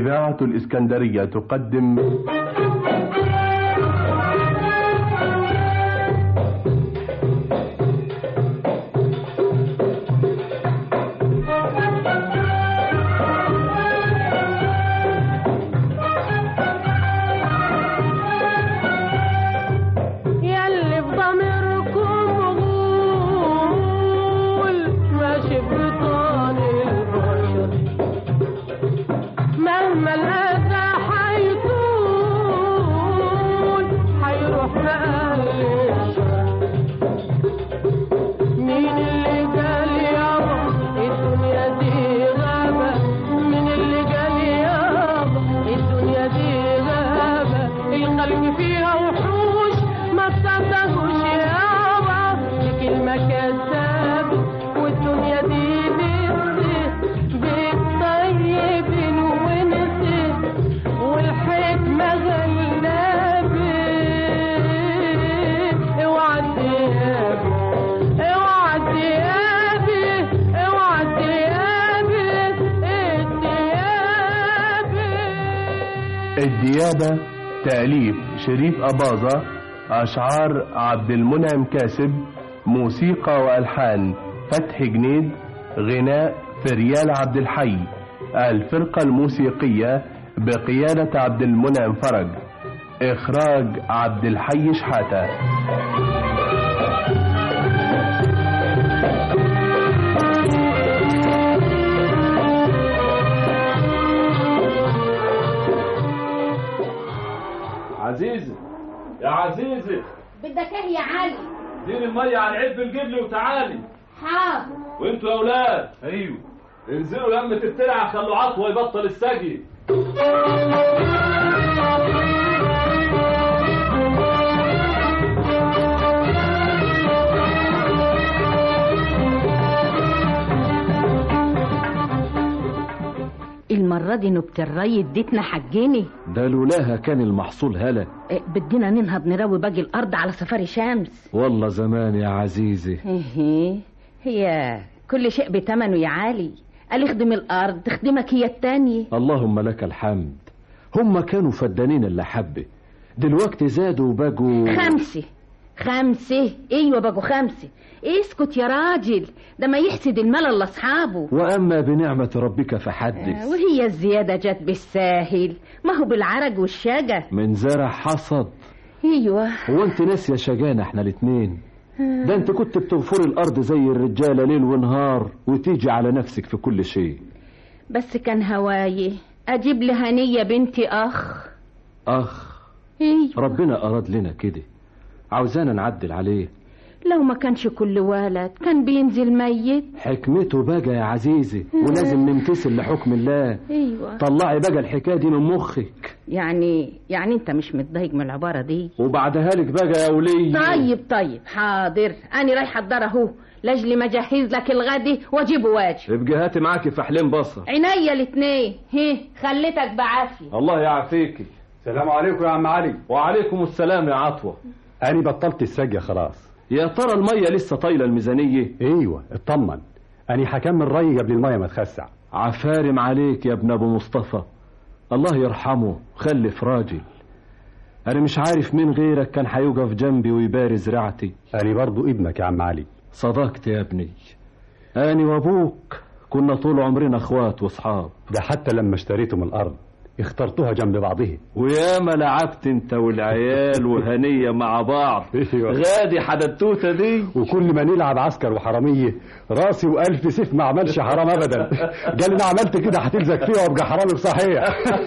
إذاعة الإسكندرية تقدم ياللي بضميركم غول ماشي بطان البشر مهما الأذى حيطول حيروح بأهل الشر مين اللي قال يابا الدنيا دي غابة مين اللي قال يابا الدنيا دي غابة القلب فيها وحوش ما تصدقوش يابا دي كلمة كذابة والدنيا دي بنت بالطيب ونسيت والحكمة غلابة اوعى تيابي اوعى تيابي اوعى تيابي التيابي الديابة تأليف شريف أباظة أشعار عبد المنعم كاسب موسيقى وألحان فتحي جنيد غناء فريال عبد الحي الفرقة الموسيقية بقيادة عبد المنعم فرج إخراج عبد الحي شحاتة عزيزي يا عزيزي بدك ايه يا علي ديني المية على العلب الجبل وتعالي حاضر وانتوا يا اولاد ايوه انزلوا لمة الترعة خلوا عطوة يبطل السجي المرة دي نبت الري اديتنا حجيني ده لولاها كان المحصول هلا إيه، بدينا ننهض نروي باقي الأرض على سفاري شمس والله زمان يا عزيزي إيه هي كل شيء بتمنه يا علي قال اخدم الأرض تخدمك هي التانية اللهم لك الحمد هم كانوا فدانين اللي حبه دلوقتي زادوا وبقوا خمسة خمسة ايوه بقوا خمسة اسكت يا راجل ده ما يحسد الملل لاصحابه واما بنعمة ربك آه، فحدث وهي الزيادة جت بالساهل ما هو بالعرج والشجا من زرع حصد ايوه هو انت ناسيه شجانا احنا الاتنين ده انت كنت بتغفر الارض زي الرجاله ليل ونهار وتيجي على نفسك في كل شيء بس كان هواي اجيب لهنية بنتي اخ اخ ايوه ربنا اراد لنا كده عاوزانا نعدل عليه لو ما كانش كل ولد كان بينزل ميت حكمته بقى يا عزيزي ولازم نمتثل لحكم الله ايوه طلعي بقى الحكايه دي من مخك يعني يعني انت مش متضايق من العبارة دي وبعدها لك بقى يا ولي طيب طيب حاضر انا رايحة الدار اهو لاجلي ما اجهز لك الغدي واجيبه واجي ابقى هاتي معاكي فحلين بصر عينيا الاتنين هي خليتك بعافية الله يعافيكي السلام عليكم يا عم علي وعليكم السلام يا عطوة انا بطلت السجة خلاص يا ترى المية لسه طايلة الميزانية ايوه اطمن انا هكمل ري قبل المية ما تخسع عفارم عليك يا ابن ابو مصطفى الله يرحمه خلف راجل انا مش عارف مين غيرك كان هيقف جنبي ويبارز رعتي انا برضو ابنك يا عم علي صدقت يا ابني اني وابوك كنا طول عمرنا اخوات واصحاب ده حتى لما اشتريتم الارض اخترتوها جنب بعضها وياما لعبت انت والعيال وهنية مع بعض أيوة. غادي حددتوته دي وكل ما نلعب عسكر وحرامية راسي والف سيف ما عملش حرام ابدا قال انا عملت كده هتلزق فيها وابقى حرامي بصحيح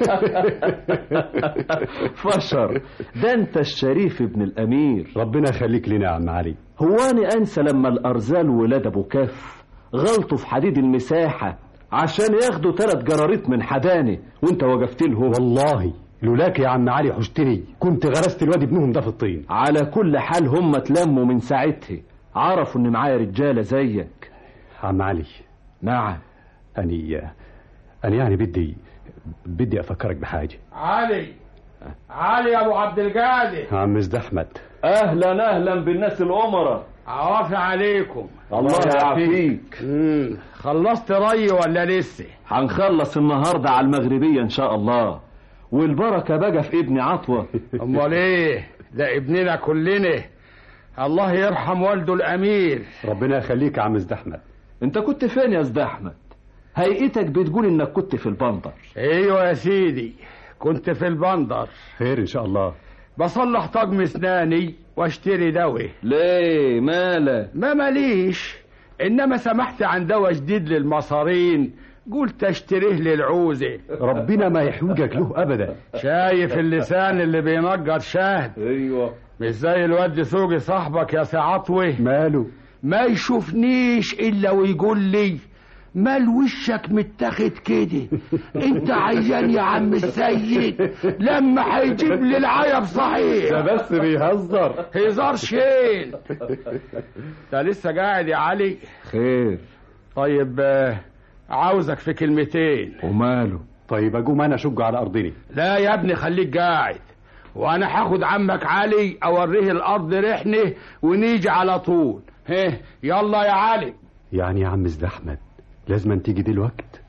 فشر ده انت الشريف ابن الامير ربنا يخليك لنا يا عم علي هو انا انسى لما الارزال ولاد ابو كف غلطوا في حديد المساحة عشان ياخدوا ثلاث جراريط من حداني وانت وقفت لهم والله لولاك يا عم علي حشتني كنت غرست الواد ابنهم ده في الطين على كل حال هم اتلموا من ساعتها عرفوا ان معايا رجالة زيك عم علي نعم اني انا يعني بدي بدي افكرك بحاجه علي علي يا ابو عبد القادر عم مزد احمد اهلا اهلا بالناس الامراء عوافي عليكم الله يعافيك مم. خلصت ري ولا لسه هنخلص النهارده على المغربية إن شاء الله والبركة بقى في ابن عطوة امال ايه ده ابننا كلنا الله يرحم والده الامير ربنا يخليك يا عم زد احمد انت كنت فين يا زد احمد هيئتك بتقول انك كنت في البندر ايوه يا سيدي كنت في البندر خير ان شاء الله بصلح طقم اسناني واشتري دواء ليه مالك ما ماليش انما سمحت عن دواء جديد للمصارين قلت اشتريه للعوزة ربنا ما يحوجك له ابدا شايف اللسان اللي بينجر شهد ايوه مش زي الواد سوقي صاحبك يا سعطوه ماله ما يشوفنيش الا ويقول لي مال وشك متاخد كده انت عيان يا عم السيد لما هيجيب لي العيب صحيح بس بيهزر هزار شين انت لسه قاعد يا علي خير طيب آه، عاوزك في كلمتين وماله طيب اقوم انا اشج على ارضني لا يا ابني خليك قاعد وانا هاخد عمك علي اوريه الارض رحنه ونيجي على طول هه يلا يا علي يعني يا عم زد احمد لازم تيجي دلوقت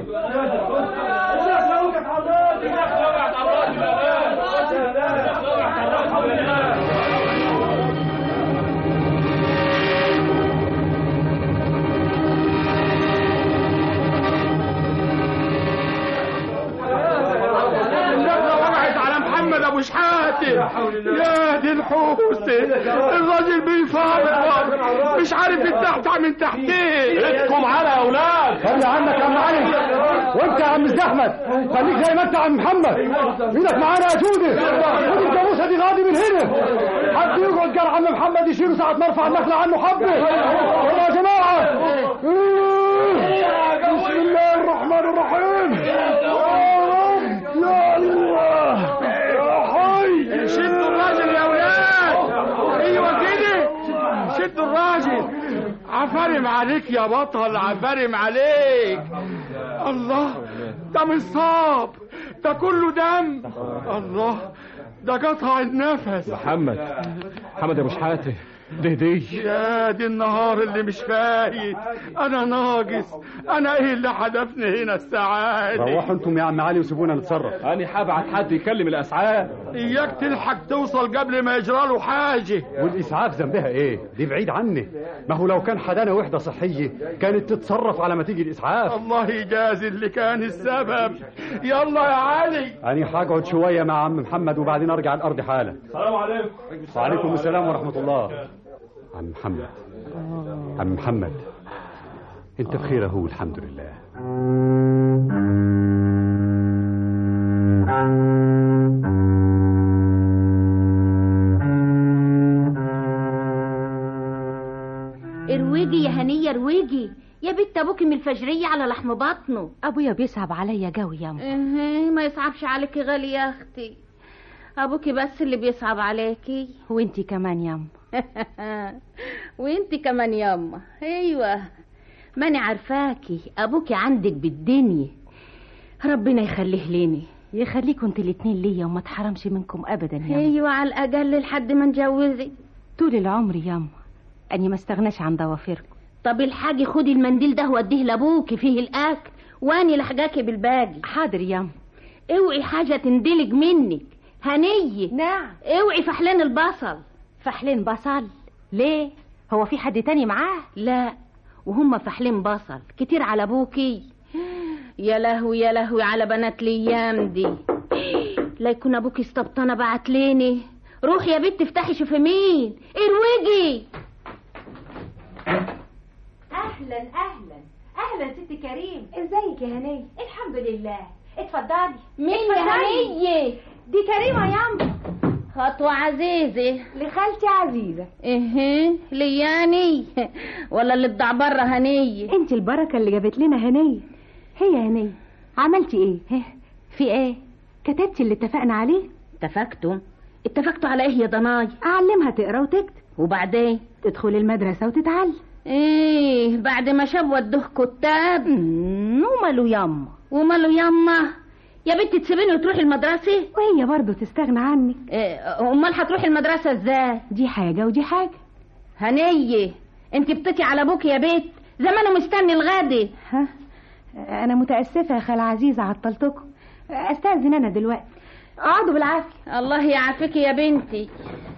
النبلة وقعت على محمد ابو شحاتم يا دي الحوسه الراجل بيفرفر مش عارف يتحتع من تحتيه ايدكم على يا اولاد خلي عنك يا عم علي وانت يا عم زد احمد خليك زي ما انت يا عم محمد ايدك معانا يا جودة خد الجاموسه دي غادي من هنا حد يقعد جرح عم محمد يشيله ساعة ما ارفع النخلة عنه حبة يلا يا جماعة بسم الله الرحمن الرحيم يا رب يا الله يا حي شدوا الراجل يا اولاد ايوه كده شدوا الراجل عفارم عليك يا بطل عفارم عليك الله ده مش صاب ده كله دم الله ده قطع النفس محمد محمد يا ابو شحاته ده دي يا دي النهار اللي مش فايت انا ناقص انا ايه اللي حدفني هنا السعاده روحوا انتم يا عم علي وسيبونا نتصرف انا هبعت حد يكلم الاسعاف اياك تلحق توصل قبل ما يجرى له حاجه والاسعاف ذنبها ايه دي بعيد عني ما هو لو كان حدانا وحده صحيه كانت تتصرف على ما تيجي الاسعاف الله يجازي اللي كان السبب يلا يا علي أنا هقعد شوية مع عم محمد وبعدين أرجع الأرض حالا السلام عليكم وعليكم السلام ورحمة الله عم محمد عم محمد أنت بخير أهو الحمد لله ارويجي يا هنية ارويجي يا بنت ابوكي من الفجرية على لحم بطنه ابويا بيصعب عليا قوي يا ايه ما يصعبش عليكي غالي يا اختي ابوكي بس اللي بيصعب عليكي وانتي كمان يا وانتي كمان ياما ايوه ماني عارفاكي ابوكي عندك بالدنيا ربنا يخليه ليني يخليكم انتوا الاتنين ليا وما اتحرمش منكم ابدا يا ايوه على الاقل لحد ما نجوزك طول العمر ياما اني ما استغناش عن ضوافركم طب الحاجي خدي المنديل ده واديه لابوكي فيه الاكل واني لحقاكي بالباقي حاضر ياما اوعي حاجه تندلج منك هنيه نعم اوعي فحلان البصل فحلين بصل ليه هو في حد تاني معاه لا وهم فحلين بصل كتير على ابوكي يا لهوي يا لهوي على بنات الايام دي لا يكون ابوكي استبطانه بعت ليني روحي يا بنت افتحي شوفي مين اروجي اهلا اهلا اهلا ست كريم ازيك يا هنيه الحمد لله اتفضلي مين يا اتفضلي. هنيه دي كريمه ياما خطوة عزيزة لخالتي عزيزه ايه لياني ولا اللي بضع بره هنية انت البركة اللي جابت لنا هنية هي هنية عملتي ايه ها في ايه كتبتي اللي اتفقنا عليه اتفقتوا اتفقتوا على ايه يا ضناي اعلمها تقرا وتكتب وبعدين تدخل المدرسة وتتعلم ايه بعد ما شاب ودوه كتاب مم، وماله ياما وماله يما يا بنتي تسيبيني وتروحي المدرسة وهي برضه تستغنى عنك إيه، امال هتروحي المدرسة ازاي دي حاجة ودي حاجة هنية انت بتطي على ابوك يا بيت زمانه مستني الغادي ها انا متاسفه يا خال عزيزه عطلتكم استاذن انا دلوقتي اقعدوا بالعافيه الله يعافيك يا بنتي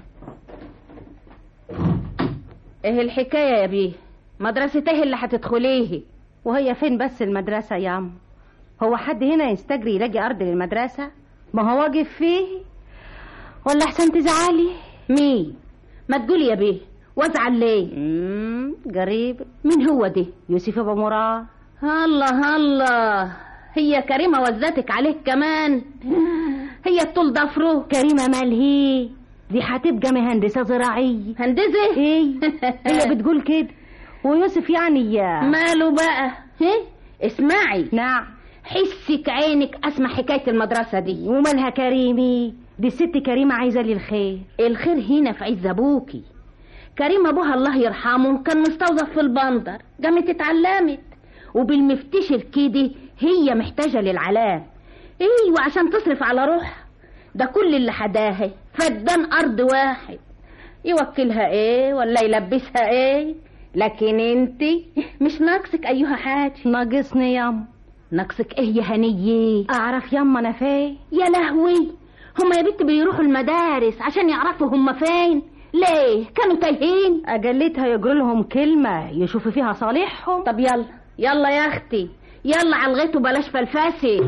ايه الحكايه يا بيه مدرسة ايه اللي هتدخليه وهي فين بس المدرسه يا عم هو حد هنا يستجري يلاقي ارض للمدرسه ما هو واقف فيه ولا احسن تزعلي مين ما تقولي يا بيه وازعل ليه امم قريب مين هو ده يوسف ابو مراد الله الله هي كريمة وزتك عليه كمان هي الطول ضفره كريمه مالهي دي هتبقى مهندسه زراعيه هندسة ايه هي بتقول كده ويوسف يعني يا ماله بقى ها اسمعي نعم حسك عينك اسمع حكاية المدرسة دي ومالها كريمي دي الست كريمه عايزه لي الخير الخير هنا في عز ابوكي كريم ابوها الله يرحمه كان مستوظف في البندر قامت اتعلمت وبالمفتش الكده هي محتاجة للعلام ايوه عشان تصرف على روحها ده كل اللي حداها فدان ارض واحد يوكلها ايه ولا يلبسها ايه لكن انت مش ناقصك ايها حاجة ناقصني ياما ناقصك ايه يا هنية اعرف ياما انا فين يا لهوي هما يا بنت بيروحوا المدارس عشان يعرفوا هما فين ليه كانوا تايهين اجلتها يجروا لهم كلمه يشوفوا فيها صالحهم طب يلا يلا يا اختي يلا على الغيط وبلاش فلفاسي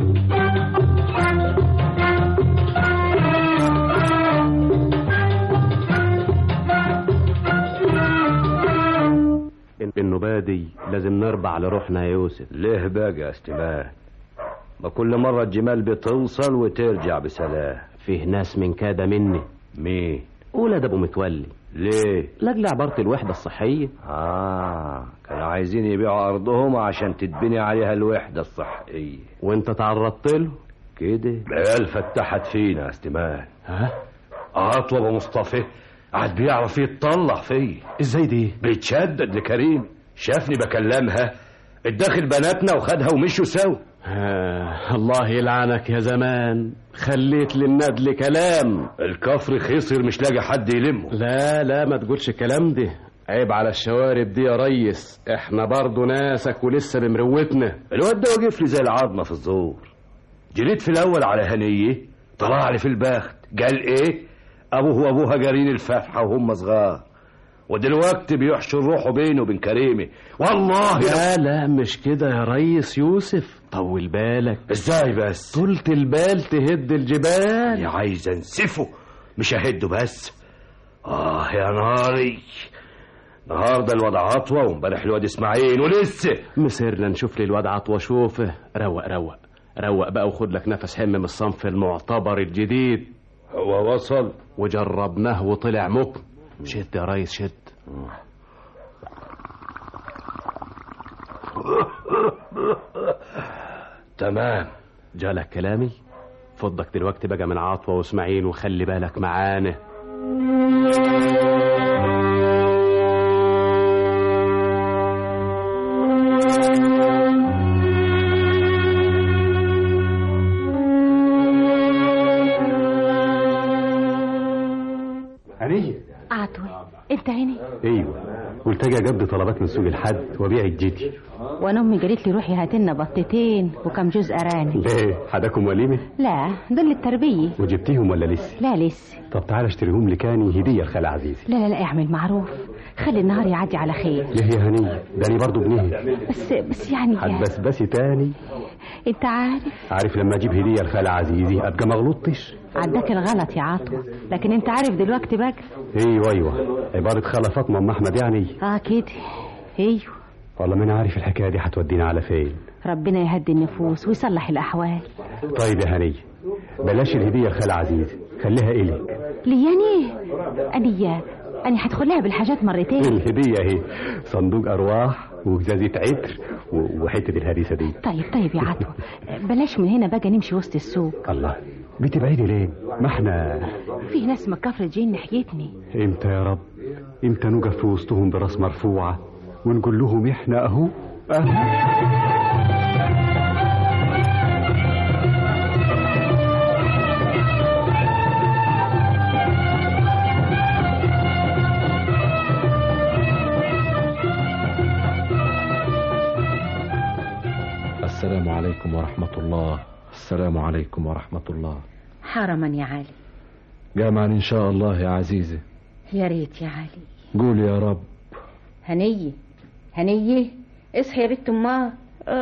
النوبة دي لازم نربع لروحنا يا يوسف ليه بقى يا استمان ما كل مرة الجمال بتوصل وترجع بسلام فيه ناس من كاد مني مين ولاد ابو متولي ليه لاجل عبارة الوحدة الصحية اه كانوا عايزين يبيعوا ارضهم عشان تتبني عليها الوحدة الصحية وانت تعرضت له كده العيال فتحت فينا يا استمان ها عطوة ابو مصطفى قعد بيعرف يتطلع فيا ازاي دي بيتشدد لكريم شافني بكلمها اتدخل بناتنا وخدها ومشوا سوا آه الله يلعنك يا زمان خليت للندل كلام الكفر خسر مش لاقي حد يلمه لا لا ما تقولش الكلام ده عيب على الشوارب دي يا ريس احنا برضو ناسك ولسه بمروتنا الواد ده واقف لي زي العظمه في الزور جريت في الاول على هنيه طلع لي في البخت قال ايه ابوه وابوها جارين الفاتحه وهم صغار ودلوقتي بيحشر روحه بينه وبين كريمه والله لا لا مش كده يا ريس يوسف طول بالك ازاي بس طولة البال تهد الجبال يا عايز انسفه مش اهده بس اه يا ناري النهارده الواد عطوه وامبارح الواد اسماعيل ولسه مسيرنا نشوف لي الواد عطوه شوفه روق روق روق بقى وخد لك نفس حم من الصنف المعتبر الجديد هو وصل وجربناه وطلع مكن شد يا ريس شد تمام جالك كلامي فضك دلوقتي بقى من عطوة واسماعيل وخلي بالك معانا هنية عطوة انت هنا ايوه قلت اجي اجبد طلبات من سوق الحد وابيع الجدي وانا امي قالت لي روحي هات لنا بطتين وكم جزء ارانب ليه حداكم وليمه لا دول للتربيه وجبتيهم ولا لسه لا لسه طب تعالى اشتريهم لي كاني هديه لخال عزيزي لا لا لا اعمل معروف خلي النهار يعدي على خير ليه يا هنية ده انا برضه ابنها بس بس يعني هتبسبسي تاني انت عارف عارف لما اجيب هديه لخال عزيزي ابقى ما غلطتش عداك الغلط يا عطوة لكن انت عارف دلوقتي بقى ايوه ايوه عباره خاله فاطمه ام احمد يعني اه كده ايوه والله ما انا عارف الحكايه دي هتودينا على فين ربنا يهدي النفوس ويصلح الاحوال طيب يا هنية بلاش الهديه لخال عزيزي خليها الك لياني اني اني هدخلها بالحاجات مرتين الهديه اهي صندوق ارواح وجزازه عطر و- وحته الهريسه دي طيب طيب يا عطوة بلاش من هنا بقى نمشي وسط السوق الله بتبعدي ليه ما احنا فيه ناس من كفر جايين ناحيتني امتى يا رب امتى نقف في وسطهم براس مرفوعه ونقول لهم احنا اهو اهو ورحمة الله السلام عليكم ورحمة الله حرما يا علي جامعا إن شاء الله يا عزيزي يا ريت يا علي قول يا رب هنية هنية اصحي يا بنت امها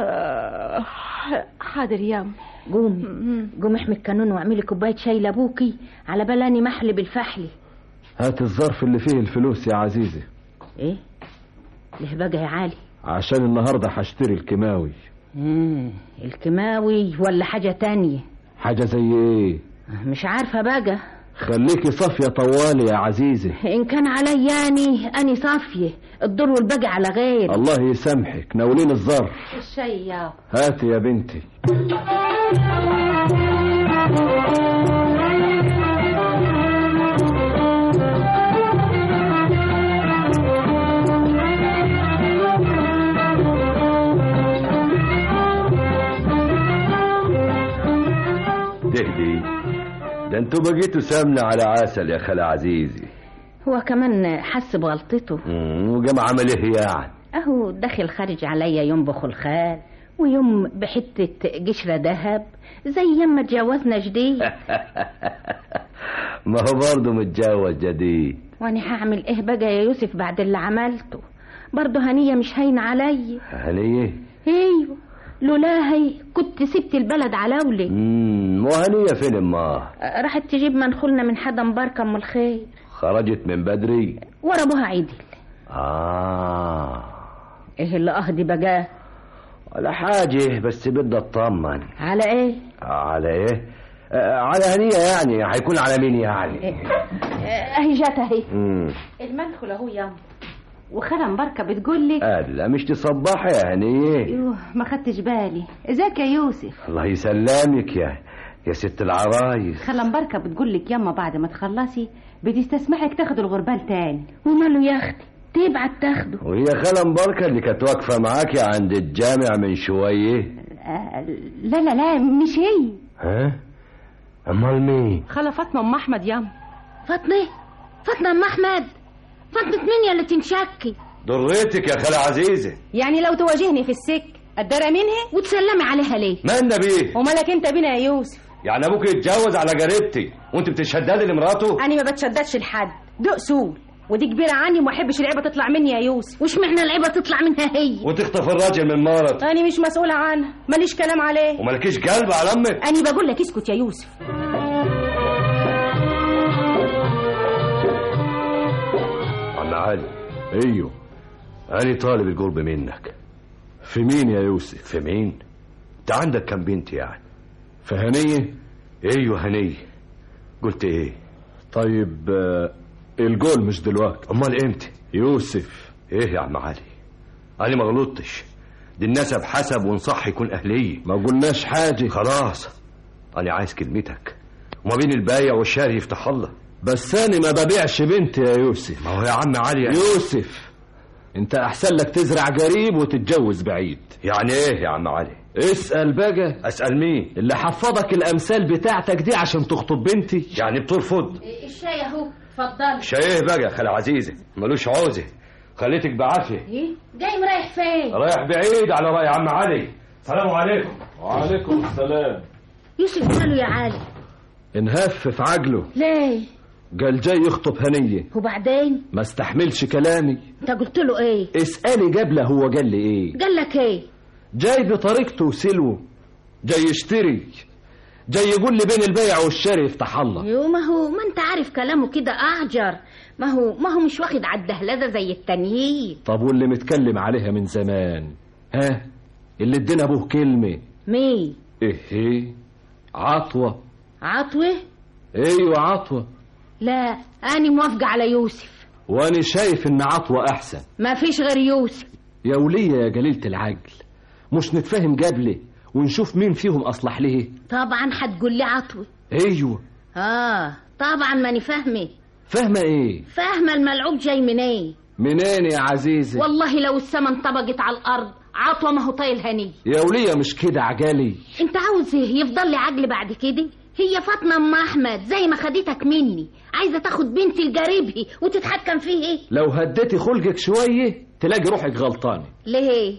حاضر يام قومي قومي احمي الكانون واعملي كوبايه شاي لابوكي على بالاني محلي بالفحلي هات الظرف اللي فيه الفلوس يا عزيزي ايه ليه بقى يا علي عشان النهاردة هشتري الكيماوي مم. الكيماوي ولا حاجه تانية حاجة زي ايه مش عارفه بقى خليكي صافية طوالي يا عزيزي ان كان علياني اني صافيه الدور والباقي على غير الله يسامحك ناولين الظرف الشاي يا هاتي يا بنتي تهدي ده انتوا بقيتوا سمنة على عسل يا خالة عزيزي هو كمان حس بغلطته مم، وجام عمل ايه يعني اهو داخل خارج عليا يوم بخلخال ويوم بحتة قشرة دهب زي يما اتجوزنا جديد ما هو برضه متجوز جديد وانا هعمل ايه بقى يا يوسف بعد اللي عملته برضه هنية مش هين عليا هنية ايوه لولا هي كنت سبت البلد علولي امم وهنية فين امها راحت تجيب منخولنا من حدا مباركة ام الخير خرجت من بدري ورا ابوها عيدل اه ايه اللي اهدي بقى ولا حاجة بس بدي اطمن على ايه على ايه آه، على هنية يعني هيكون على مين يعني اهي جات اهي امم المدخل اهو يام وخالة مباركة بتقول لي لا مش تصبحي يا هنية يوه ما خدتش بالي ازيك يا يوسف الله يسلمك يا يا ست العرايس خالة مباركة بتقول لك ياما بعد ما تخلصي بتستسمحك تاخد الغربال تاني وماله يا اختي تبعت تاخده وهي خالة مباركة اللي كانت واقفة معاكي عند الجامع من شوية آه، لا لا لا مش هي ها امال مين خالة فاطمة ام احمد ياما فاطمة فاطمة ام احمد فاطمة مين يا اللي تنشكي ضريتك يا خالة عزيزة يعني لو تواجهني في السك اتدرى منها وتسلمي عليها ليه مالنا بيه ومالك انت بينا يا يوسف يعني ابوك يتجوز على جاربتي وانت بتشددي لمراته انا ما بتشددش لحد ده اصول ودي كبيرة عني وما احبش العيبة تطلع مني يا يوسف وش معنى العيبة تطلع منها هي وتخطف الراجل من مرته انا مش مسؤولة عنها ماليش كلام عليه ومالكيش قلب على امك انا بقول لك اسكت يا يوسف عم علي ايوه انا طالب القرب منك في مين يا يوسف في مين انت عندك كم بنت يعني في هنية ايوه هنية قلت ايه طيب آه، الجول مش دلوقتي امال امتى يوسف ايه يا عم علي انا ما غلطتش دي النسب حسب ونصح يكون اهليه ما قلناش حاجة خلاص انا عايز كلمتك وما بين البايع والشاري يفتح الله بس انا ما ببيعش بنتي يا يوسف ما هو يا عم علي يعني, يوسف انت احسن لك تزرع قريب وتتجوز بعيد يعني ايه يا عم علي اسأل بقى اسال مين اللي حفظك الامثال بتاعتك دي عشان تخطب بنتي يعني بترفض الشاي اهو اتفضلي شايه بقى يا خالة عزيزة ملوش عوزة خليتك بعافية ايه جاي رايح فين رايح بعيد على رأي عم علي سلام عليكم وعليكم السلام يوسف ماله يا علي انهفف عجله ليه قال جاي يخطب هنية وبعدين ما استحملش كلامي انت قلت له ايه اسألي قبله هو قال لي ايه قال لك ايه جاي بطريقته وسلوه جاي يشتري جاي يقول لي بين البيع والشراء يفتح الله يو ما هو ما انت عارف كلامه كده اعجر ما هو ما هو مش واخد على الدهلزه زي التانيين طب واللي متكلم عليها من زمان ها اللي ادينا ابوه كلمة مين ايه ايه عطوة عطوه ايوه عطوة لا انا موافقه على يوسف وانا شايف ان عطوة احسن ما فيش غير يوسف يا ولية يا جليلة العجل مش نتفاهم قبله ونشوف مين فيهم اصلح ليه طبعا هتقول لي عطوه ايوه اه طبعا ماني فاهمه فاهمة ايه فاهمه الملعوب جاي منين منين يا عزيزي والله لو السما انطبقت على الارض عطوه ما هو طايل هني يا ولية مش كده عجالي انت عاوز ايه يفضل لي عجل بعد كده هي فاطمه ام احمد زي ما خدتك مني عايزه تاخد بنتي لجاربها وتتحكم فيه ايه لو هديتي خلقك شوية تلاقي روحك غلطانة ليه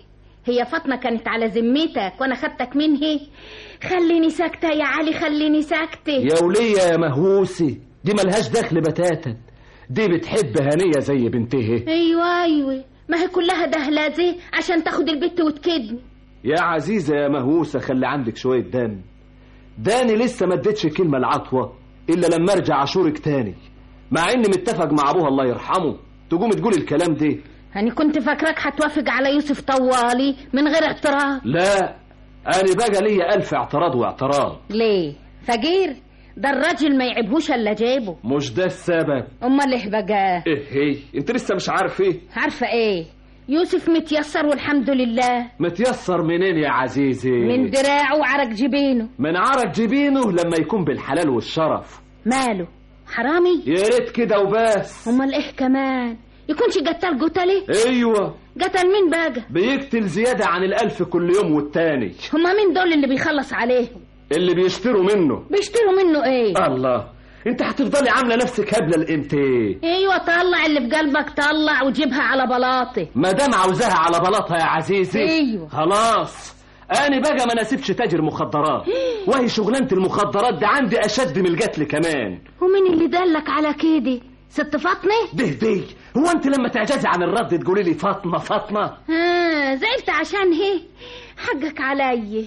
هي فاطمة كانت على ذمتك وانا خدتك منه خليني ساكتة يا علي خليني ساكتة يا ولية يا مهووسة دي ملهاش دخل بتاتا دي بتحب هنية زي بنتها ايوه ايوه ما هي كلها دهلازة عشان تاخد البت وتكدني يا عزيزة يا مهووسة خلي عندك شوية دم داني لسه ما اديتش كلمة العطوة إلا لما أرجع أشورك تاني مع إني متفق مع أبوها الله يرحمه تقوم تقول الكلام ده أنا كنت فاكرك هتوافق على يوسف طوالي من غير اعتراض لا أنا بقى ليا ألف اعتراض واعتراض ليه فقير ده الراجل ما يعبهوش الا جيبه مش ده السبب امال ايه بقى إيه هي أنت لسه مش عارف إيه عارفه ايه يوسف متيسر والحمد لله متيسر منين يا عزيزي من دراعه وعرق جبينه من عرق جبينه لما يكون بالحلال والشرف ماله حرامي يا ريت كده وبس امال ايه كمان يكونش قتل قتلي ايوه قتل مين بقى بيقتل زيادة عن الألف كل يوم والتاني هما مين دول اللي بيخلص عليهم اللي بيشتروا منه بيشتروا منه ايه الله انت هتفضلي عامله نفسك هبله لامتى ايوه طلع اللي في قلبك طلع وجيبها على بلاطي ما دام عاوزاها على بلاطها يا عزيزي ايوه خلاص انا بقى ما ناسبش تاجر مخدرات وهي شغلانه المخدرات دي عندي اشد من القتل كمان ومين اللي دلك على كده ست فاطمه ده دي هو انت لما تعجزي عن الرد تقولي لي فاطمه فاطمه ها زعلت عشان هي حقك علي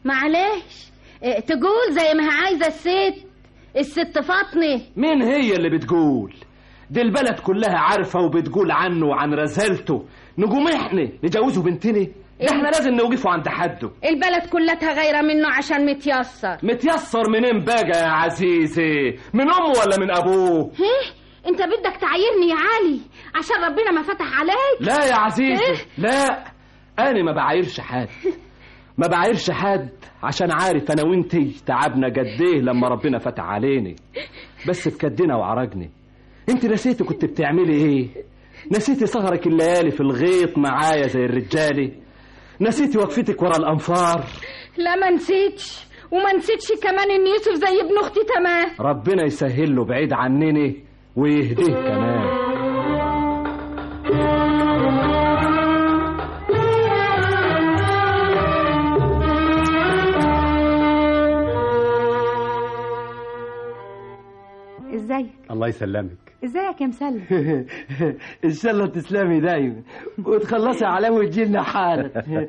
معلش اه تقول زي ما هي عايزه الست الست فاطمه مين هي اللي بتقول دي البلد كلها عارفه وبتقول عنه وعن رزالته نقوم احنا نجوزه بنتنا ده احنا لازم نوقفه عند حده البلد كلها غيره منه عشان متيسر متيسر منين بقى يا عزيزي من امه ولا من ابوه هيه انت بدك تعايرني يا علي عشان ربنا ما فتح عليك لا يا عزيزي إيه؟ لا انا ما بعايرش حد ما بعايرش حد عشان عارف انا وانتي تعبنا قد ايه لما ربنا فتح علينا بس بكدنا وعرجني انت نسيتي كنت بتعملي ايه نسيتي سهرك الليالي في الغيط معايا زي الرجالي نسيتي وقفتك ورا الانفار لا ما نسيتش وما نسيتش كمان ان يوسف زي ابن اختي تمام ربنا يسهل له بعيد عنني ويهديه كمان ازيك الله يسلمك ازيك يا مسلم ان شاء الله تسلمي دايما وتخلصي علام وتجيلنا حالة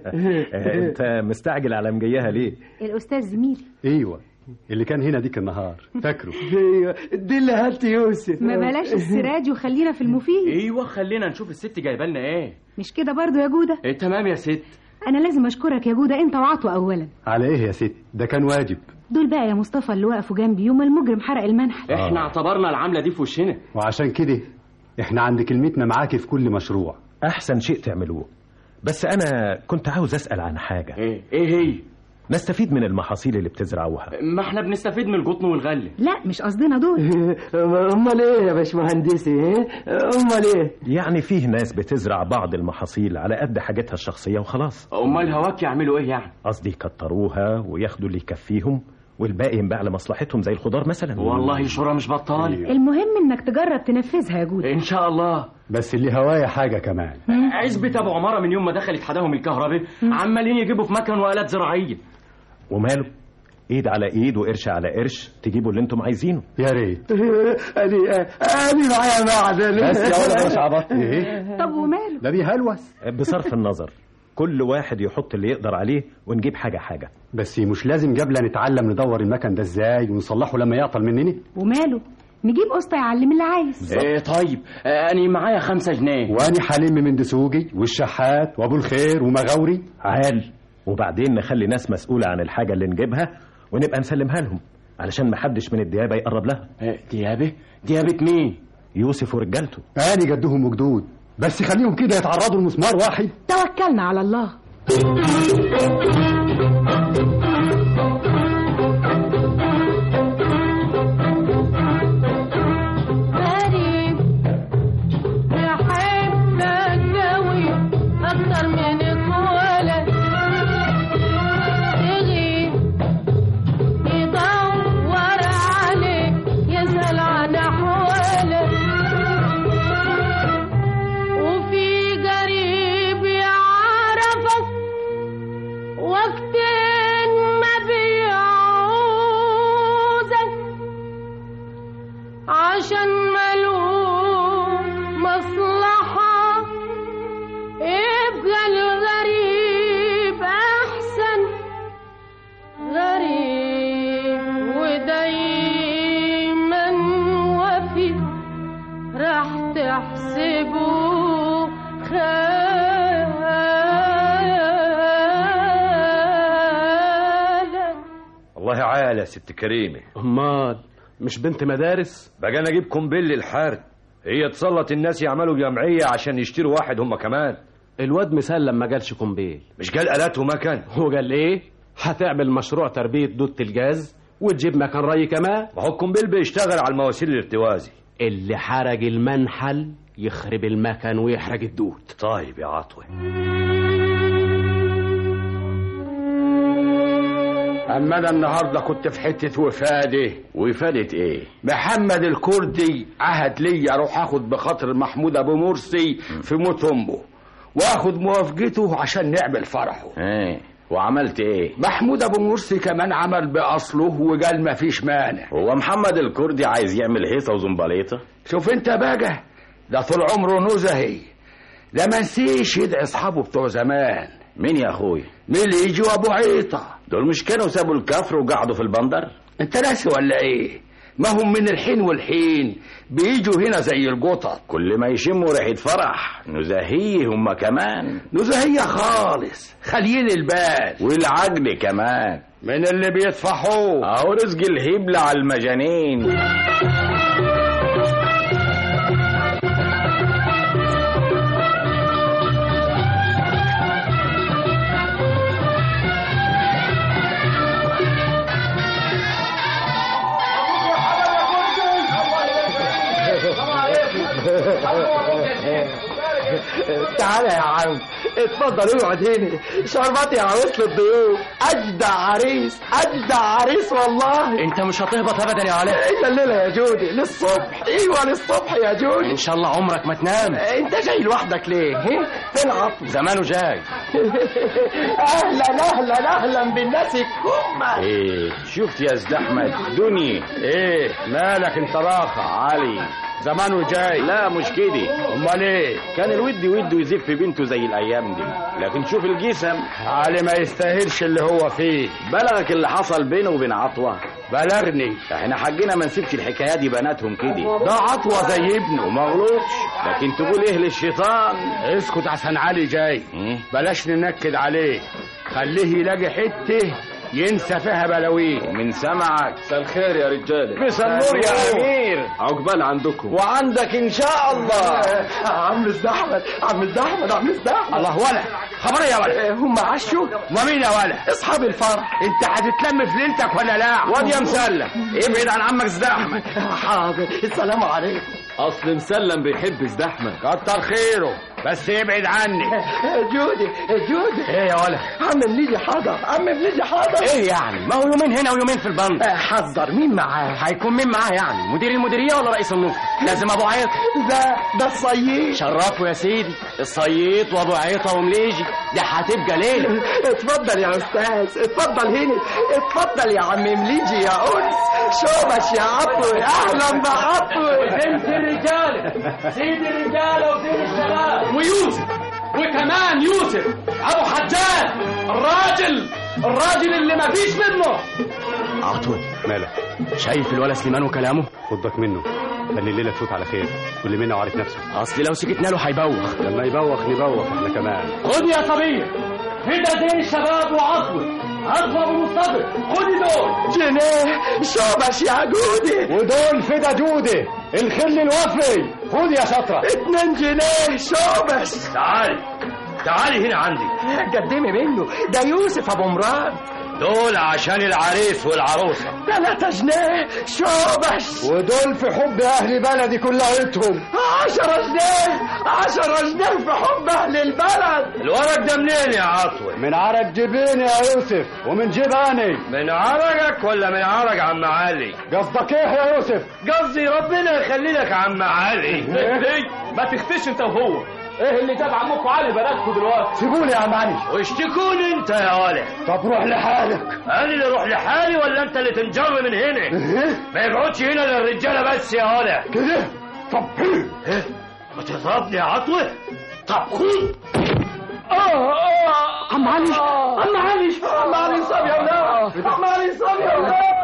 انت مستعجل على مجيها ليه الاستاذ زميلي ايوه اللي كان هنا ديك النهار فاكره ايوه دي اللي هات يوسف ما بلاش السراج وخلينا في المفيد ايوه خلينا نشوف الست جايبه لنا ايه مش كده برضو يا جودة إيه تمام يا ست انا لازم اشكرك يا جودة انت وعطوة اولا على ايه يا ست ده كان واجب دول بقى يا مصطفى اللي وقفوا جنبي يوم المجرم حرق المنحل احنا اعتبرنا العمله دي في وشنا وعشان كده احنا عند كلمتنا معاكي في كل مشروع احسن شيء تعملوه بس انا كنت عاوز اسال عن حاجه ايه ايه هي نستفيد من المحاصيل اللي بتزرعوها ما احنا بنستفيد من القطن والغله لا مش قصدنا دول امال ايه يا باشمهندسي إيه؟ امال ايه يعني فيه ناس بتزرع بعض المحاصيل على قد حاجتها الشخصيه وخلاص امال هواك يعملوا ايه يعني قصدي يكتروها وياخدوا اللي يكفيهم والباقي ينباع لمصلحتهم زي الخضار مثلا والله شورى مش بطال المهم انك تجرب تنفذها يا جودة ان شاء الله بس اللي هوايا حاجة كمان عزبة ابو عماره من يوم ما دخلت حداهم الكهرباء عمالين يجيبوا في مكن والات زراعيه وماله ايد على ايد وقرش على قرش تجيبوا اللي انتم عايزينه يا ريت ادي ادي معايا معدن بس يا ولد مش عبط ايه طب وماله ده بيهلوس بصرف النظر كل واحد يحط اللي يقدر عليه ونجيب حاجه حاجه بس مش لازم قبل نتعلم ندور المكن ده ازاي ونصلحه لما يعطل مننا وماله نجيب قسطة يعلم اللي عايز ايه طيب آه، انا معايا خمسة جنيه واني حليم من دسوقي والشحات وابو الخير ومغاوري عال وبعدين نخلي ناس مسؤوله عن الحاجه اللي نجيبها ونبقى نسلمها لهم علشان محدش من الديابه يقرب لها إيه، ديابه ديابه مين يوسف ورجالته اني جدهم وجدود بس خليهم كده يتعرضوا لمسمار واحد توكلنا على الله غريب يحبك قوي اكتر من الولد يغيب يدور عليك يسأل عن احوالك وفي قريب يعرفك ست كريمه امال مش بنت مدارس بقى انا اجيب قنبل للحرب هي تسلط الناس يعملوا جمعيه عشان يشتروا واحد هم كمان الواد مسلم ما جالش قنبيل مش قال الات ومكن هو قال ايه هتعمل مشروع تربيه دوده الجاز وتجيب مكان ري كمان ما هو القنبل بيشتغل على المواسير الارتوازي اللي حرق المنحل يخرب المكن ويحرق الدود طيب يا عطوه اما انا النهارده كنت في حته وفاده وفادة ايه محمد الكردي عهد لي اروح اخد بخاطر محمود ابو مرسي في موت امه واخد موافقته عشان نعمل فرحه ايه وعملت ايه محمود ابو مرسي كمان عمل باصله وقال ما فيش مانع هو محمد الكردي عايز يعمل هيصه وزنبليطه شوف انت بقى ده طول عمره نزهي ده ما نسيش يدعي اصحابه بتوع زمان مين يا اخوي مليجي وابو عيطه دول مش كانوا سابوا الكفر وقعدوا في البندر انت ناسي ولا ايه ما هم من الحين والحين بيجوا هنا زي القطط كل ما يشموا ريحه فرح نزاهيه هم كمان نزهية خالص خليل البال والعجل كمان من اللي بيدفعوه اهو رزق الهبل على المجانين تعالى يا عم اتفضل اقعد هنا شربات يا عروس للضيوف اجدع عريس اجدع عريس والله انت مش هتهبط ابدا يا علاء هي الليله يا جودي للصبح ايوه للصبح يا جودي ان شاء الله عمرك ما تنام انت جاي لوحدك ليه ها؟ فين عطل زمانه جاي اهلا اهلا اهلا بالناس الكمه ايه شفت يا استاذ احمد دنيا ايه مالك انت راخع علي زمانه جاي لا مش كده امال ايه كان الود وده يزف في بنته زي الايام دي لكن شوف الجسم علي ما يستاهلش اللي هو فيه بلغك اللي حصل بينه وبين عطوه بلغني احنا حقنا ما نسيبش الحكايات دي بناتهم كده ده عطوه زي ابنه وما غلطش لكن تقول ايه للشيطان اسكت عشان علي جاي إيه؟ بلاش ننكد عليه خليه يلاقي حته ينسى فيها بلاويه من سمعك مساء الخير يا رجاله مساء النور يا امير عقبال عندكم وعندك ان شاء الله عم احمد عم احمد عم احمد الله ولا خبر يا ولا هم عشوا ومين يا ولا اصحاب الفرح انت هتتلم في ليلتك ولا لا واد يا مسلم ابعد عن عمك زدحمد حاضر السلام عليكم اصل مسلم بيحب ازدحمه كتر خيره بس ابعد عني جودي جودي ايه يا ولا عم منيجي حاضر عم منيجي حاضر ايه يعني ما هو يومين هنا ويومين في البند حذر مين معاه هيكون مين معاه يعني مدير المديريه ولا رئيس النفط لازم ابو عيط ده ده الصييد شرفوا يا سيدي الصييط وابو عيطه ومليجي دي هتبقى ليله اتفضل يا استاذ اتفضل هنا اتفضل يا عم مليجي يا انس شوبش يا عطوي اهلا بعطوي بنت الرجاله سيد الرجاله وسيد الشباب ويوسف وكمان يوسف ابو حجاج الراجل الراجل اللي ما فيش منه عطوة مالك شايف الولا سليمان وكلامه خدك منه خلي الليلة تفوت على خير كل منا وعارف نفسه اصل لو سكتنا له هيبوخ لما يبوخ نبوخ احنا كمان خد يا صبيه فدا زين الشباب وعطوه عطوه ابو مصطفى خد دول جنيه شوبش يا جودي ودول فدا جودي الخل الوفي خد يا شطرة اتنين جنيه شوبش تعالي تعالي هنا عندي قدمي منه ده يوسف ابو مراد دول عشان العريس والعروسة ثلاثة جنيه شوبش ودول في حب اهل بلدي كلهم عشرة جنيه عشرة جنيه في حب اهل البلد الورق ده منين يا عطوة من عرق جيبين يا يوسف ومن جيب اني من عرقك ولا من عرق عم علي قصدك ايه يا يوسف قصدي ربنا يخلي لك عم علي ما تختش انت وهو ايه اللي جاب عمكم علي بلدكم دلوقتي سيبوني يا عم علي واشتكون انت يا ولد طب روح لحالك انا اللي اروح لحالي ولا انت اللي تنجر من هنا ما يقعدش هنا للرجاله بس يا ولد كده طب ايه بتضربني يا عطوه طب خد عم علي عم علي عم علي صاب يا ولاد عم علي صاب يا ولاد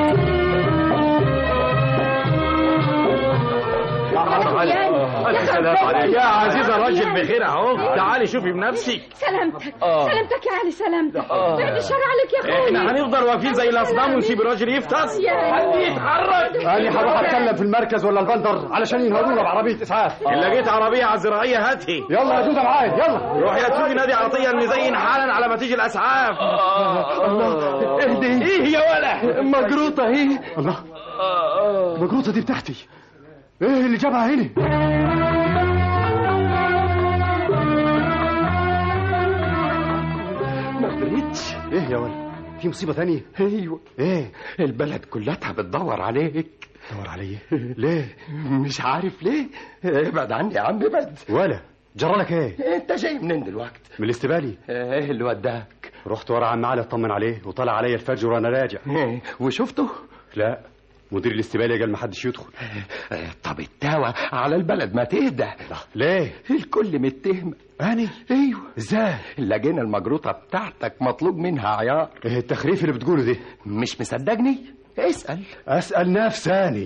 يا يا عزيزة راجل بخير اهو تعالي شوفي بنفسك سلامتك آه. سلامتك يا علي سلامتك آه. بعد الشر عليك يا اخوي احنا هنفضل واقفين زي الاصنام ونسيب الراجل يفتس يا- حد يتحرك انا هروح اتكلم في المركز ولا البندر علشان ينهضونا بعربيه اسعاف ان لقيت عربية على الزراعية هاتي يلا يا جوده معايا يلا روح يا تسوقي نادي عطية المزين حالا على ما تيجي الاسعاف الله اهدي ايه يا ولا مجروطه اهي الله المجروطه دي بتاعتي ايه اللي جابها هنا ما قدرتش ايه يا ولد في مصيبه ثانيه ايوه ايه البلد كلها بتدور عليك دور عليا ليه مش عارف ليه ابعد عني يا عم ابعد ولا جرالك ايه انت جاي منين دلوقتي من الاستبالي ايه اللي وداك رحت ورا عم علي اطمن عليه وطلع عليا الفجر وانا راجع إيه، وشفته لا مدير الاستبالي قال ما حدش يدخل طب الدواء على البلد ما تهدى ليه الكل متهم اني ايوه ازاي لقينا المجروطه بتاعتك مطلوب منها عيار ايه التخريف اللي بتقوله ده مش مصدقني اسال اسال نفساني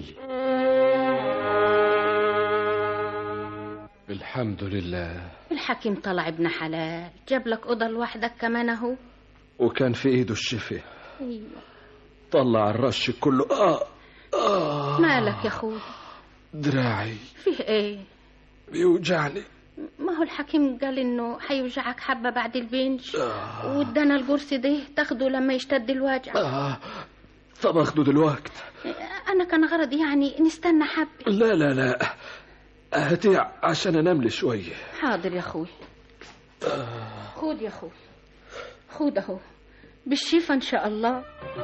الحمد لله الحكيم طلع ابن حلال جاب لك اوضه لوحدك كمان اهو وكان في ايده الشفاء ايوه طلع الرش كله اه اه مالك يا اخوي دراعي فيه ايه بيوجعني ما هو الحكيم قال انه هيوجعك حبه بعد البنج وادانا القرص ده تاخده لما يشتد الوجع آه. طب اخده دلوقت انا كان غرضي يعني نستنى حبه لا لا لا هاتي عشان انام لي شويه حاضر يا اخوي خود يا اخوي خود اهو بالشفا ان شاء الله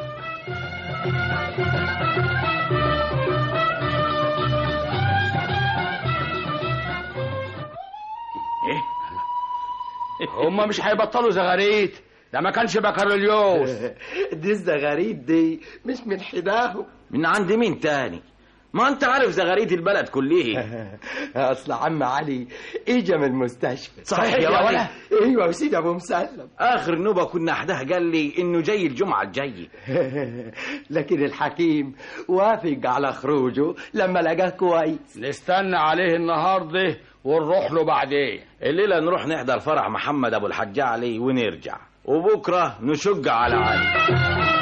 ايه هما مش هيبطلوا زغاريت ده ما كانش بكالوريوس دي الزغاريد دي مش من حداهم من عند مين تاني ما انت عارف زغاريد البلد كلها اصل عم علي اجى من المستشفى صحيح يا ولا ايوه وسيدي ابو مسلم اخر نوبه كنا حدها قال لي انه جاي الجمعه الجايه لكن الحكيم وافق على خروجه لما لقاه كويس نستنى عليه النهارده ونروح له بعدين الليله نروح نحضر فرح محمد ابو الحاج علي ونرجع وبكره نشج على علي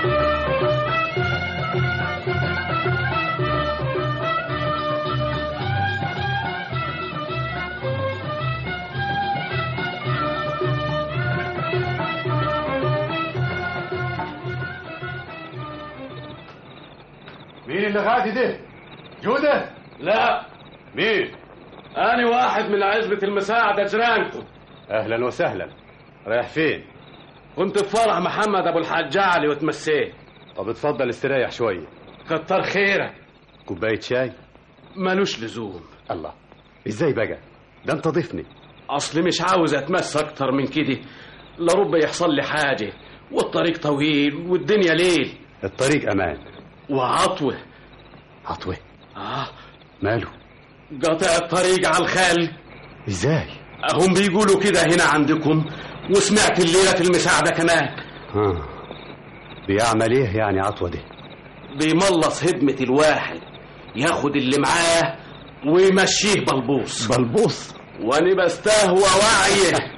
مين اللي غادي ده جوده لا مين أنا واحد من عزبة المساعدة جيرانكم اهلا وسهلا رايح فين كنت في فرح محمد أبو الحاج علي وتمسيت طب اتفضل استريح شويه كتر خيرك كوبايه شاي ملوش لزوم الله ازاي بقى ده انت ضيفني أصلي مش عاوز أتمس أكتر من كده لرب يحصل لي حاجة والطريق طويل والدنيا ليل الطريق امان وعطوة عطوه آه ماله قطع الطريق على الخال ازاي هم بيقولوا كده هنا عندكم وسمعت الليلة في المساعدة كمان ها بيعمل ايه يعني عطوه دي بيملص هدمة الواحد ياخد اللي معاه ويمشيه بلبوص بلبوص وانا بستهوى وعيه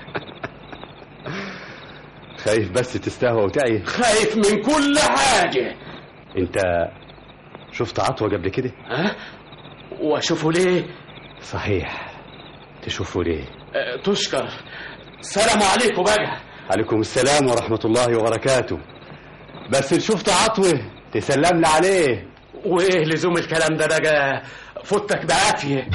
خايف بس تستهوى وتعي خايف من كل حاجة انت شفت عطوه قبل كده ها واشوفه ليه صحيح تشوفه ليه أه تشكر سلام عليكم بقى عليكم السلام ورحمة الله وبركاته بس إن شفت عطوة تسلم لي عليه وايه لزوم الكلام ده بقى فوتك بعافية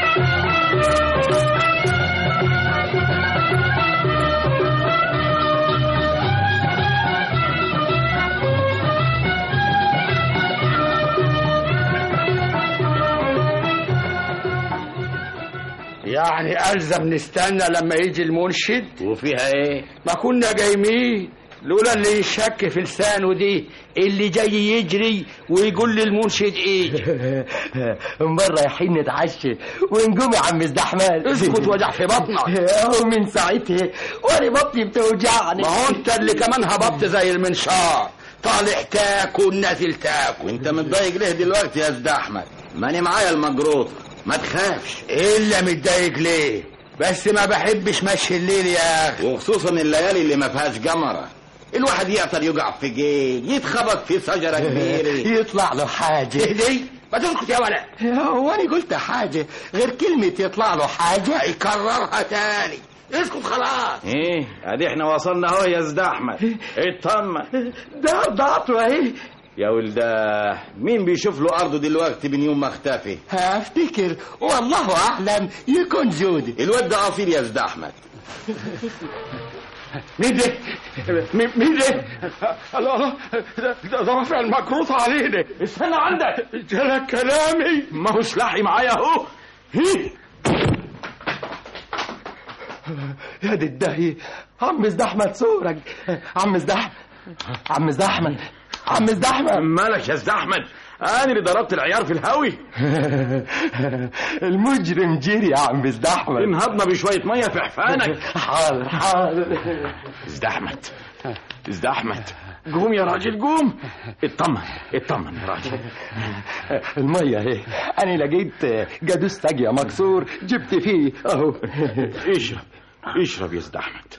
يعني ألزم نستنى لما يجي المنشد وفيها ايه ما كنا جايمين لولا اللي يشك في لسانه دي اللي جاي يجري ويقول للمنشد ايه مرة رايحين نتعشى ونقوم يا عم الزحمان اسكت وجع في بطنك اهو من ساعتها وانا بطني بتوجعني ما هو انت اللي كمان هبطت زي المنشار طالع تاكل نازل تاكل وانت متضايق ليه دلوقتي يا استاذ احمد ماني معايا المجروط ما تخافش الا متضايق ليه بس ما بحبش مشي الليل يا اخي وخصوصا الليالي اللي ما فيهاش قمرة الواحد يعطر يقع في جيل يتخبط في شجرة كبيرة يطلع له حاجة ليه ما تسكت يا ولد هو انا قلت حاجة غير كلمة يطلع له حاجة يكررها تاني اسكت خلاص ايه ادي احنا وصلنا اهو يا زد احمد اطمن ده ضعته اهي يا ولده مين بيشوف له ارضه دلوقتي من يوم ما اختفي هفتكر والله اعلم يكون جودي الواد ده اصيل يا زد احمد مين ده مين مين ده الله الله ده- ده ده رافع المكروث علينا استنى عندك جالك كلامي ما هوش لاحي معايا اهو هي. يا دي الدهي عم ازدحمة صورك عم ازدحمة عم ازدحمة عم ازدحمة مالك يا زد احمد انا اللي ضربت العيار في الهاوي المجرم جري يا عم ازدحمة انهضنا بشويه ميه في حفانك حاضر حاضر زد احمد زد احمد قوم يا راجل قوم اطمن اطمن يا راجل المية اهي انا لقيت جادوس ساقية مكسور جبت فيه اهو اشرب اشرب يا زد احمد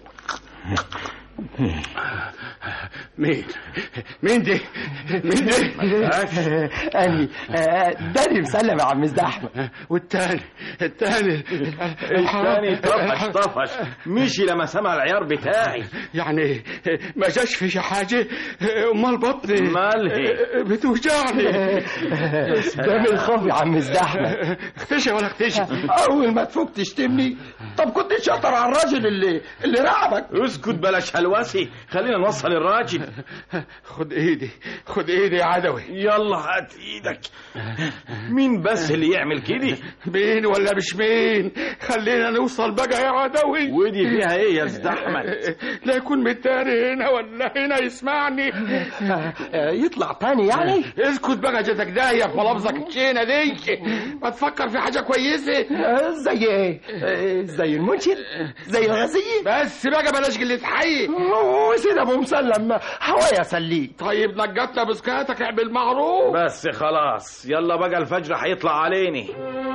مين مين دي مين دي اني داني مسلم يا عم ازدحمة والتاني التاني الثاني طفش طفش مشي لما سمع العيار بتاعي يعني ما جاش في حاجة امال بطني مالهي بتوجعني ده من الخوف يا عم ازدحمة اختشي ولا اختشي اول ما تفوق تشتمني طب كنت شاطر على الراجل اللي اللي رعبك اسكت بلاش هلوسي خلينا نوصل الراجل خد ايدي خد ايدي يا عدوي يلا هات ايدك مين بس اللي يعمل كده مين ولا مش مين خلينا نوصل بقى يا عدوي ودي فيها ايه يا زد احمد لا يكون متاني هنا ولا هنا يسمعني يطلع تاني يعني اسكت بقى جاتك داهية في ملابسك الشينة دي ما تفكر في حاجة كويسة زي ايه زي المنشد زي الغزية بس بقى بلاش قلة حي وسيد ابو مسلم هوايا سليه طيب نجتنا بسكاتك اعمل معروف بس خلاص يلا بقى الفجر هيطلع عليني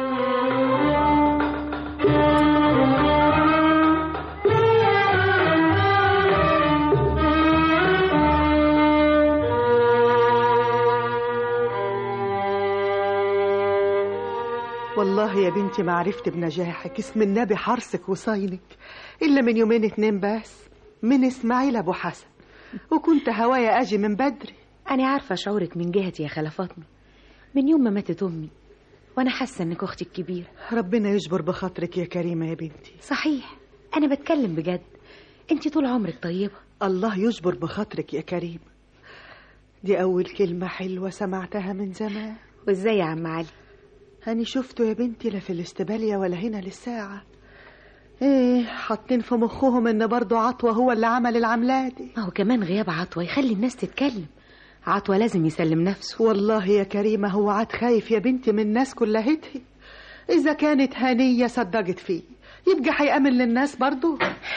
والله يا بنتي ما عرفت بنجاحك اسم النبي حرصك وصينك إلا من يومين اتنين بس من إسماعيل أبو حسن وكنت هوايا أجي من بدري أنا عارفة شعورك من جهتي يا خالة فاطمة من يوم ما ماتت أمي وأنا حاسة إنك أختي الكبيرة ربنا يجبر بخاطرك يا كريمة يا بنتي صحيح أنا بتكلم بجد أنت طول عمرك طيبة الله يجبر بخاطرك يا كريم دي أول كلمة حلوة سمعتها من زمان وإزاي يا عم علي أنا شفته يا بنتي لا في الاستبالية ولا هنا للساعة ايه حاطين في مخهم ان برضه عطوة هو اللي عمل العملة دي ما هو كمان غياب عطوة يخلي الناس تتكلم عطوة لازم يسلم نفسه والله يا كريمة هو عاد خايف يا بنتي من الناس كلهتها إذا كانت هنية صدقت فيه يبقى هيأمن للناس برضه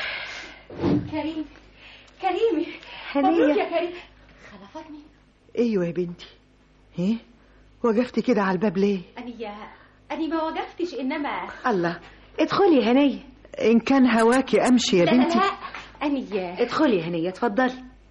كريم كريمي هنية. مبروك يا كريم خالة فاطمة ايوه يا بنتي ايه وقفتي كده على الباب ليه أني أني ما وقفتش إنما الله ادخلي يا هنية ان كان هواكي امشي يا لا بنتي لا أني ادخلي يا هنية اتفضلي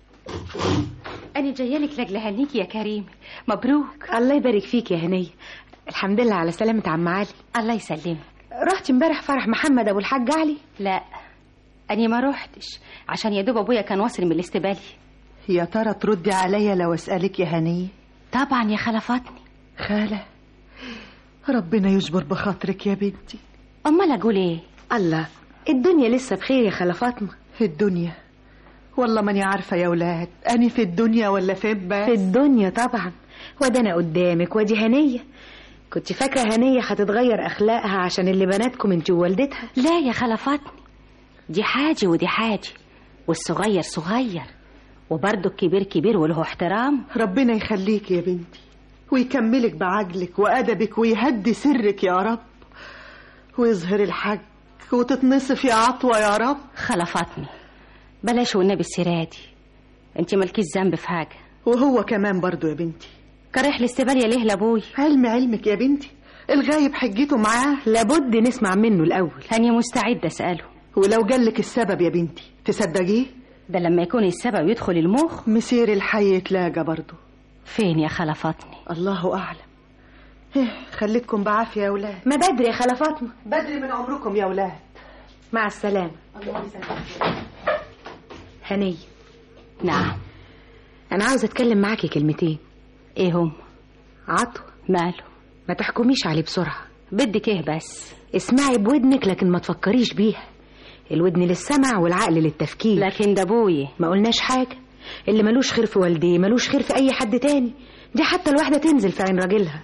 أنا جاية لك لأجل هنيك يا كريم مبروك الله يبارك فيك يا هنية الحمد لله على سلامة عم علي الله يسلمك رحت امبارح فرح محمد ابو الحاج علي لا أني ما روحتش عشان يا دوب أبويا كان واصل من الاستبالي يا ترى تردي عليا لو اسالك يا هنيه طبعا يا خالة فاطمة خاله ربنا يجبر بخاطرك يا بنتي أمال أقول إيه الله الدنيا لسه بخير يا خالة فاطمة الدنيا والله ماني عارفة يا ولاد أني في الدنيا ولا فين بس في الدنيا طبعا وده انا قدامك ودي هنية كنت فاكرة هنية هتتغير أخلاقها عشان اللي بناتكم انت ووالدتها لا يا خالة فاطمة دي حاجة ودي حاجة والصغير صغير وبرضه الكبير كبير وله احترام ربنا يخليك يا بنتي ويكملك بعجلك وأدبك ويهدي سرك يا رب ويظهر الحق وتتنصف يا عطوة يا رب خالة فاطمة بلاش والنبي السيرادي انت مالكيش ذنب في حاجة وهو كمان برضو يا بنتي كان رايح الاستبالية ليه لابوي علم علمك يا بنتي الغايب حجته معاه لابد نسمع منه الأول أنا مستعدة أسأله ولو جالك السبب يا بنتي تصدقيه ده لما يكون السبب يدخل المخ مسير الحي يتلاقى برضه فين يا خالة فاطمة الله أعلم إيه، خليتكم بعافية يا ولاد ما بدري يا خالة فاطمة بدري من عمركم يا ولاد مع السلامة الله يسلمك هنية نعم أنا عاوزة أتكلم معاكي كلمتين إيه هم عطوة ماله ما تحكميش عليه بسرعة بدك إيه بس اسمعي بودنك لكن ما تفكريش بيها الودن للسمع والعقل للتفكير لكن ده ابويا ما قلناش حاجة اللي ملوش خير في والديه ملوش خير في أي حد تاني دي حتى الواحدة تنزل في عين راجلها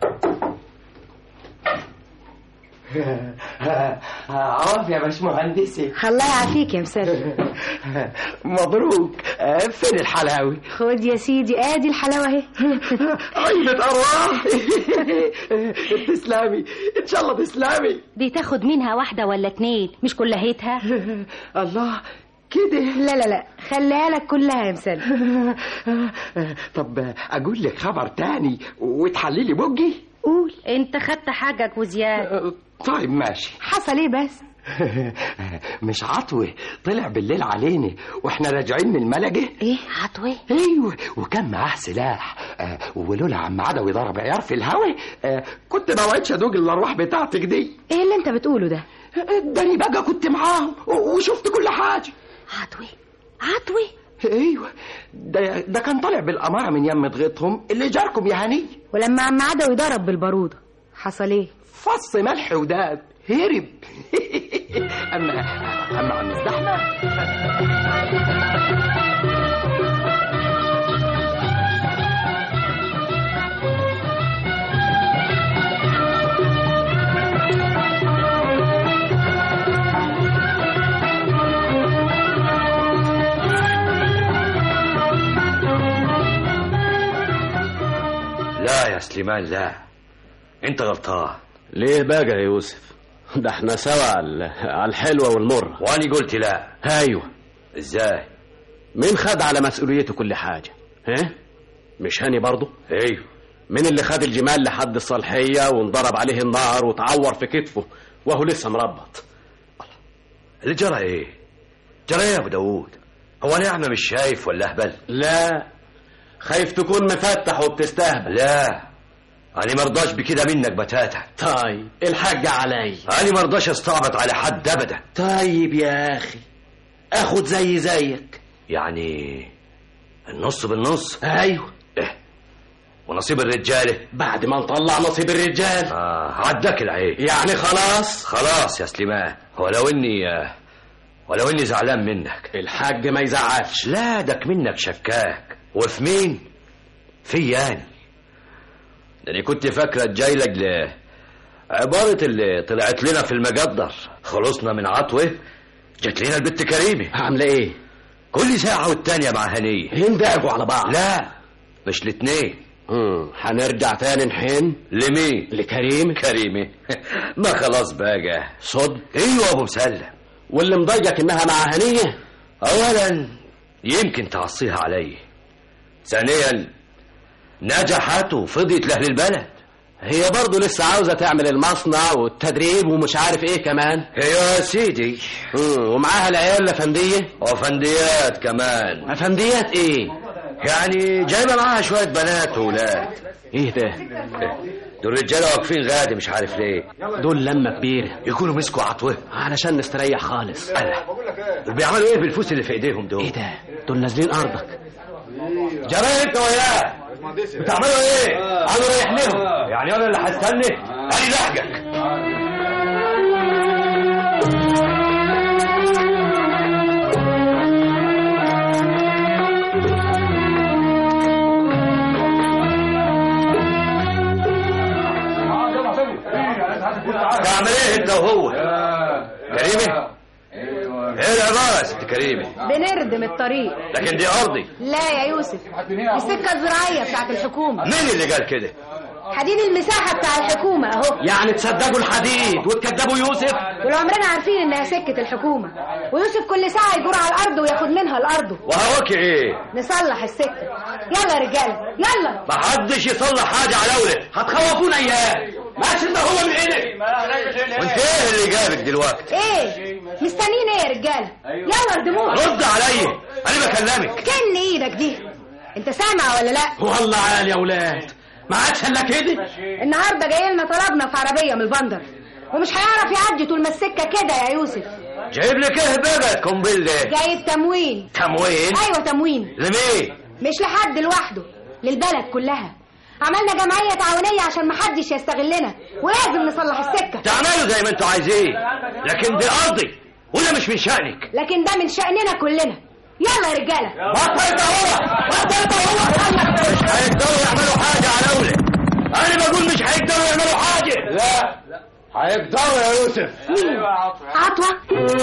عوف يا باشمهندسي الله يعافيك يا مسلم مبروك آه، فين الحلاوي خد يا سيدي ادي الحلاوة اهي عينة أرواح تسلمي إن شاء الله تسلمي دي تاخد منها واحدة ولا اتنين مش كلهيتها الله كده لا لا لا خليها لك كلها يا مسلم طب أقول لك خبر تاني وتحللي بوجي قول انت خدت حاجك وزيادة طيب ماشي حصل ايه بس مش عطوة طلع بالليل علينا واحنا راجعين من الملجة ايه عطوة ايوه وكان معاه سلاح آه ولولا عم عدوي ضرب عيار في الهوا آه كنت ما وعدش ادوق الارواح بتاعتك دي ايه اللي انت بتقوله ده داني بقى كنت معاهم و- وشفت كل حاجة عطوة عطوة ايوه ده, ده كان طالع بالاماره من يم ضغطهم اللي جاركم يا هني ولما عم عدوي ضرب بالبارودة حصل ايه فص ملح وداب هرب اما اما عم الزحمه لا يا سليمان لا انت غلطان ليه بقى يا يوسف ده احنا سوا على على الحلوة والمرة واني قلت لا ايوه ازاي مين خد على مسؤوليته كل حاجة ها مش هاني برضه ايوه مين اللي خد الجمال لحد الصالحية وانضرب عليه النار وتعور في كتفه وهو لسه مربط اللي جرى ايه جرى ايه يا ابو داوود هو نعمه مش شايف ولا اهبل لا خايف تكون مفتح وبتستهبل لا انا مرضاش بكده منك بتاتا طيب الحاج علي انا مرضاش استعبط على حد ابدا طيب يا اخي اخد زي زيك يعني النص بالنص ايوه إيه؟ ونصيب الرجاله بعد ما نطلع نصيب الرجال اه عداك العيب يعني خلاص خلاص يا سليمان ولو اني آه، ولو اني زعلان منك الحاج ما يزعلش لا دك منك شكاك وفي مين في يعني ده انا كنت فاكره جاي لك ل- عبارة اللي طلعت لنا في المقدر خلصنا من عطوة جت لنا البت كريمة عاملة ايه كل ساعة والتانية مع هنية يندعجوا على بعض لا مش الاتنين مم، هنرجع تاني نحن لمين لكريم كريمة ما خلاص بقى صد ايوه ابو مسلم واللي مضايقك انها مع هنية اولا يمكن تعصيها علي ثانيا نجحت وفضيت لاهل البلد هي برضه لسه عاوزة تعمل المصنع والتدريب ومش عارف ايه كمان يا سيدي مم، ومعاها العيال الافندية وفنديات كمان افنديات ايه يعني جايبه معاها شويه بنات وولاد ايه ده دول رجاله واقفين غادي مش عارف ليه دول لمة كبيرة يكونوا مسكوا عطوه علشان نستريح خالص دول بيعملوا ايه بالفلوس اللي في ايديهم دول ايه ده دول نازلين ارضك جرايه انت وياه بتعملوا ايه انا رايح لهم يعني انا اللي هستنى انا لحقك تعمل ايه انت وهو كريمه ايه العباره يا ست كريمه بنردم الطريق لكن دي ارضي لا يا يوسف السكة الزراعية بتاعت الحكومة مين اللي قال كده حديد المساحة بتاع الحكومة اهو يعني تصدقوا الحديد وتكذبوا يوسف طول عمرنا عارفين انها سكة الحكومة ويوسف كل ساعة يجور على الارض وياخد منها الارض وهواك ايه نصلح السكة يلا يا رجالة يلا ما حدش يصلح حاجه على اولى هتخوفونا اياه ماشي انت هو من هنا وانت ايه اللي جابك دلوقتي ايه مستنيين ايه يا رجاله يلا اردموها رد عليا انا بكلمك كن ايدك دي انت سامع ولا لا والله عال يا ولاد ما عادش الا كده النهارده جاي لنا طلبنا في عربيه من البندر ومش هيعرف يعدي طول ما السكه كده يا يوسف جايب لك ايه بقى القنبل ده جايب تموين تموين ايوه تموين لمين مش لحد لوحده للبلد كلها عملنا جمعيه تعاونيه عشان محدش يستغلنا ولازم نصلح السكه تعملوا زي ما انتوا عايزين لكن دي ارضي ولا مش من شأنك لكن ده من شأننا كلنا يلا يا رجاله بطلت هو بطلت هو مش هيقدروا يعملوا حاجة على أولى أنا بقول مش هيقدروا يعملوا حاجة لا هيقدروا يا يوسف عطوه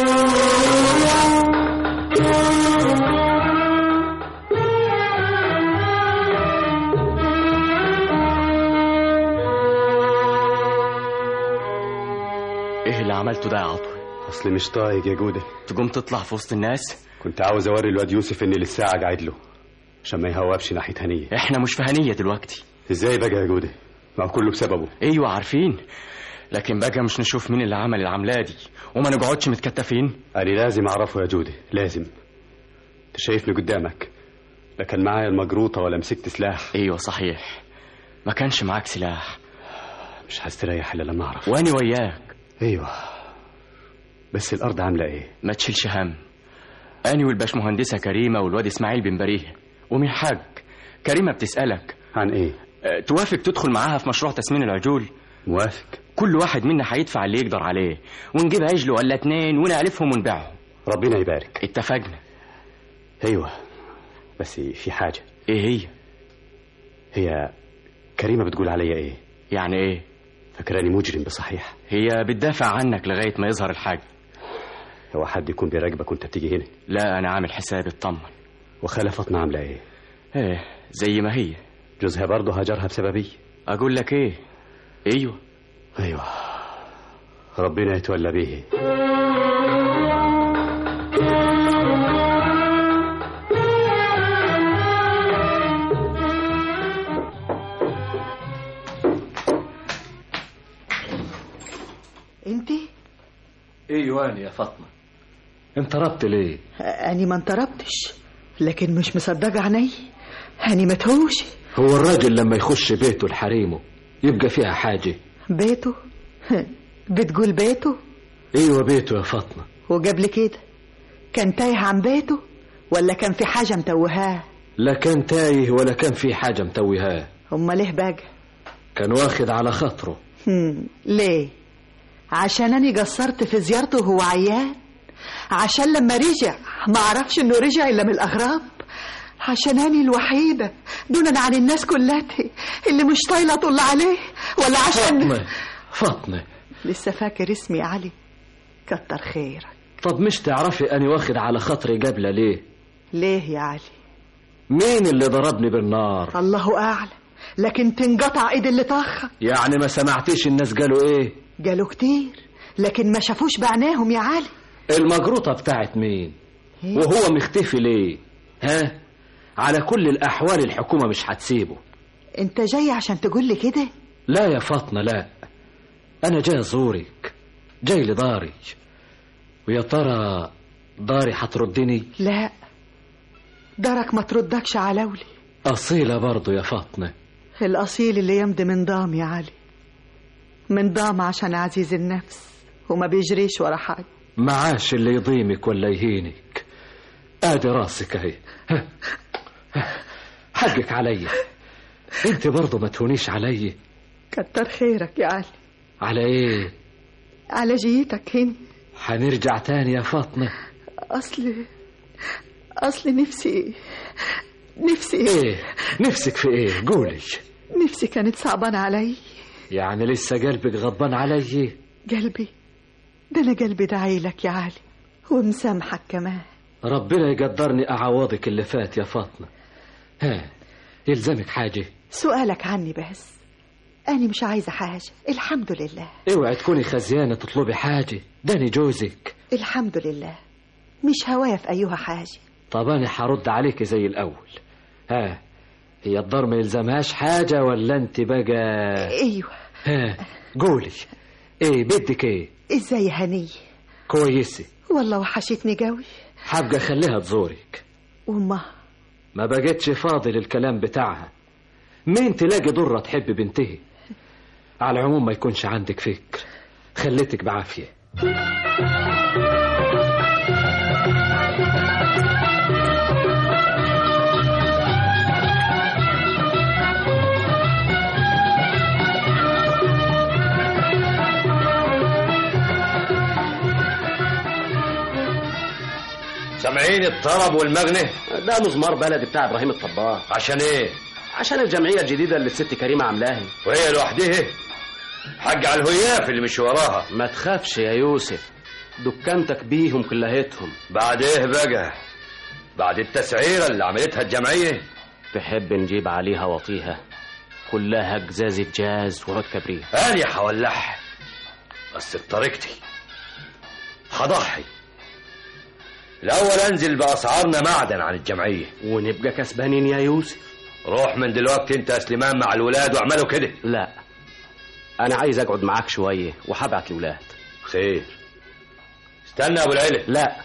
ايه اللي عملته ده يا عطوة اصلي مش طايق يا جودة تقوم تطلع في وسط الناس كنت عاوز اوري الواد يوسف اني للساعة قاعد له عشان ما يهوبش ناحية هنية احنا مش في هنية دلوقتي ازاي بقى يا جودة ما هو كله بسببه ايوه عارفين لكن بقى مش نشوف مين اللي عمل العملة دي وما نقعدش متكتفين أنا لازم أعرفه يا جودة لازم أنت شايفني قدامك لا كان معايا المجروطة ولا مسكت سلاح ايوه صحيح ما كانش معاك سلاح مش هستريح إلا لما أعرف واني وياك أيوه بس الأرض عاملة إيه ما تشيلش هم اني والباشمهندسة كريمة والواد اسماعيل بن بريه ومن حاج كريمة بتسألك عن إيه أه، توافق تدخل معاها في مشروع تسمين العجول موافق كل واحد منا هيدفع اللي يقدر عليه ونجيب عجل ولا اتنين ونعلفهم ونبيعهم ربنا يبارك اتفقنا أيوه بس في حاجة ايه هي هي كريمة بتقول عليا إيه يعني ايه فاكراني مجرم بصحيح هي بتدافع عنك لغاية ما يظهر الحاج هو حد يكون بيراقبك وانت بتيجي هنا لا انا عامل حسابي اطمن وخالة فاطمة عاملة ايه ايه زي ما هي جوزها برضه هاجرها بسببي اقول لك ايه ايوه ايوه ربنا يتولى به انت ايوان يا فاطمة انت ربط ليه اني ما انطربتش لكن مش مصدقه عيني اني متهوش هو الراجل لما يخش بيته لحريمه يبقى فيها حاجة بيته بتقول بيته ايوه بيته يا فاطمة وقبل كده كان تايه عن بيته ولا كان في حاجه متوهاه لا كان تايه ولا كان في حاجة متوهاه امال ايه بقى كان واخد على خاطره هم، ليه عشان اني قصرت في زيارته وهو عيان عشان لما رجع ما عرفش انه رجع الا من الاغراب عشان اني الوحيده دونا عن الناس كلها اللي مش طايله طل عليه ولا عشان فاطمة فاطمة لسه فاكر اسمي علي كتر خيرك طب مش تعرفي اني واخد على خاطري قبله ليه ليه يا علي مين اللي ضربني بالنار الله اعلم لكن تنقطع ايد اللي طخك يعني ما سمعتيش الناس قالوا ايه قالوا كتير لكن ما شافوش بعناهم يا علي المجروطة بتاعت مين إيه؟ وهو مختفي ليه ها على كل الأحوال الحكومة مش هتسيبه انت جاي عشان تقول لي كده لا يا فاطمة لا أنا جاي أزورك جاي لداري ويا ترى داري هتردني لا دارك ما تردكش على ولي أصيلة برضو يا فاطمة الأصيل اللي يمضي من ضام يا علي من ضام عشان عزيز النفس وما بيجريش ورا حاجة معاش اللي يضيمك ولا يهينك ادي راسك اهي ها. ها. حقك عليا انت برضو ما تهونيش عليا كتر خيرك يا علي على ايه على جيتك هنا هنرجع تاني يا فاطمة أصل أصل نفسي نفسي ايه نفسك في ايه قولي نفسي كانت صعبانة علي يعني لسه قلبك غضبان علي قلبي ده أنا قلبي دعيلك يا علي ومسامحك كمان ربنا يقدرني اعوضك اللي فات يا فاطمة ها يلزمك حاجة سؤالك عني بس أنا مش عايزة حاجة الحمد لله اوعي تكوني خزيانة تطلبي حاجة داني جوزك الحمد لله مش هوايا في أيها حاجة طب انا هرد عليك زي الاول ها هي الدار ما يلزمهاش حاجة ولا انت بقى أيوة ها قولي ايه بدك ايه ازاي يا هنية كويسة والله وحشتني قوي حابقة خليها تزورك وما ما بقتش فاضي للكلام بتاعها مين تلاقي ضرة تحب بنتها على العموم ما يكونش عندك فكر خليتك بعافية سامعين الطرب والمغنى ده مزمار بلدي بتاع ابراهيم الطباخ عشان ايه عشان الجمعيه الجديده اللي الست كريمه عاملاها وهي لوحدها حق على الهياف اللي مش وراها ما تخافش يا يوسف دكانتك بيهم كلهتهم بعد ايه بقى بعد التسعيرة اللي عملتها الجمعية تحب نجيب عليها وطيها كلها جزازة جاز ورد كبريت أنا هولعها بس بطريقتي هضحي الأول أنزل بأسعارنا معدن عن الجمعية ونبقى كسبانين يا يوسف روح من دلوقتي أنت يا سليمان مع الولاد واعملوا كده لا أنا عايز أقعد معاك شوية وهبعت الولاد خير استنى يا أبو العلا لا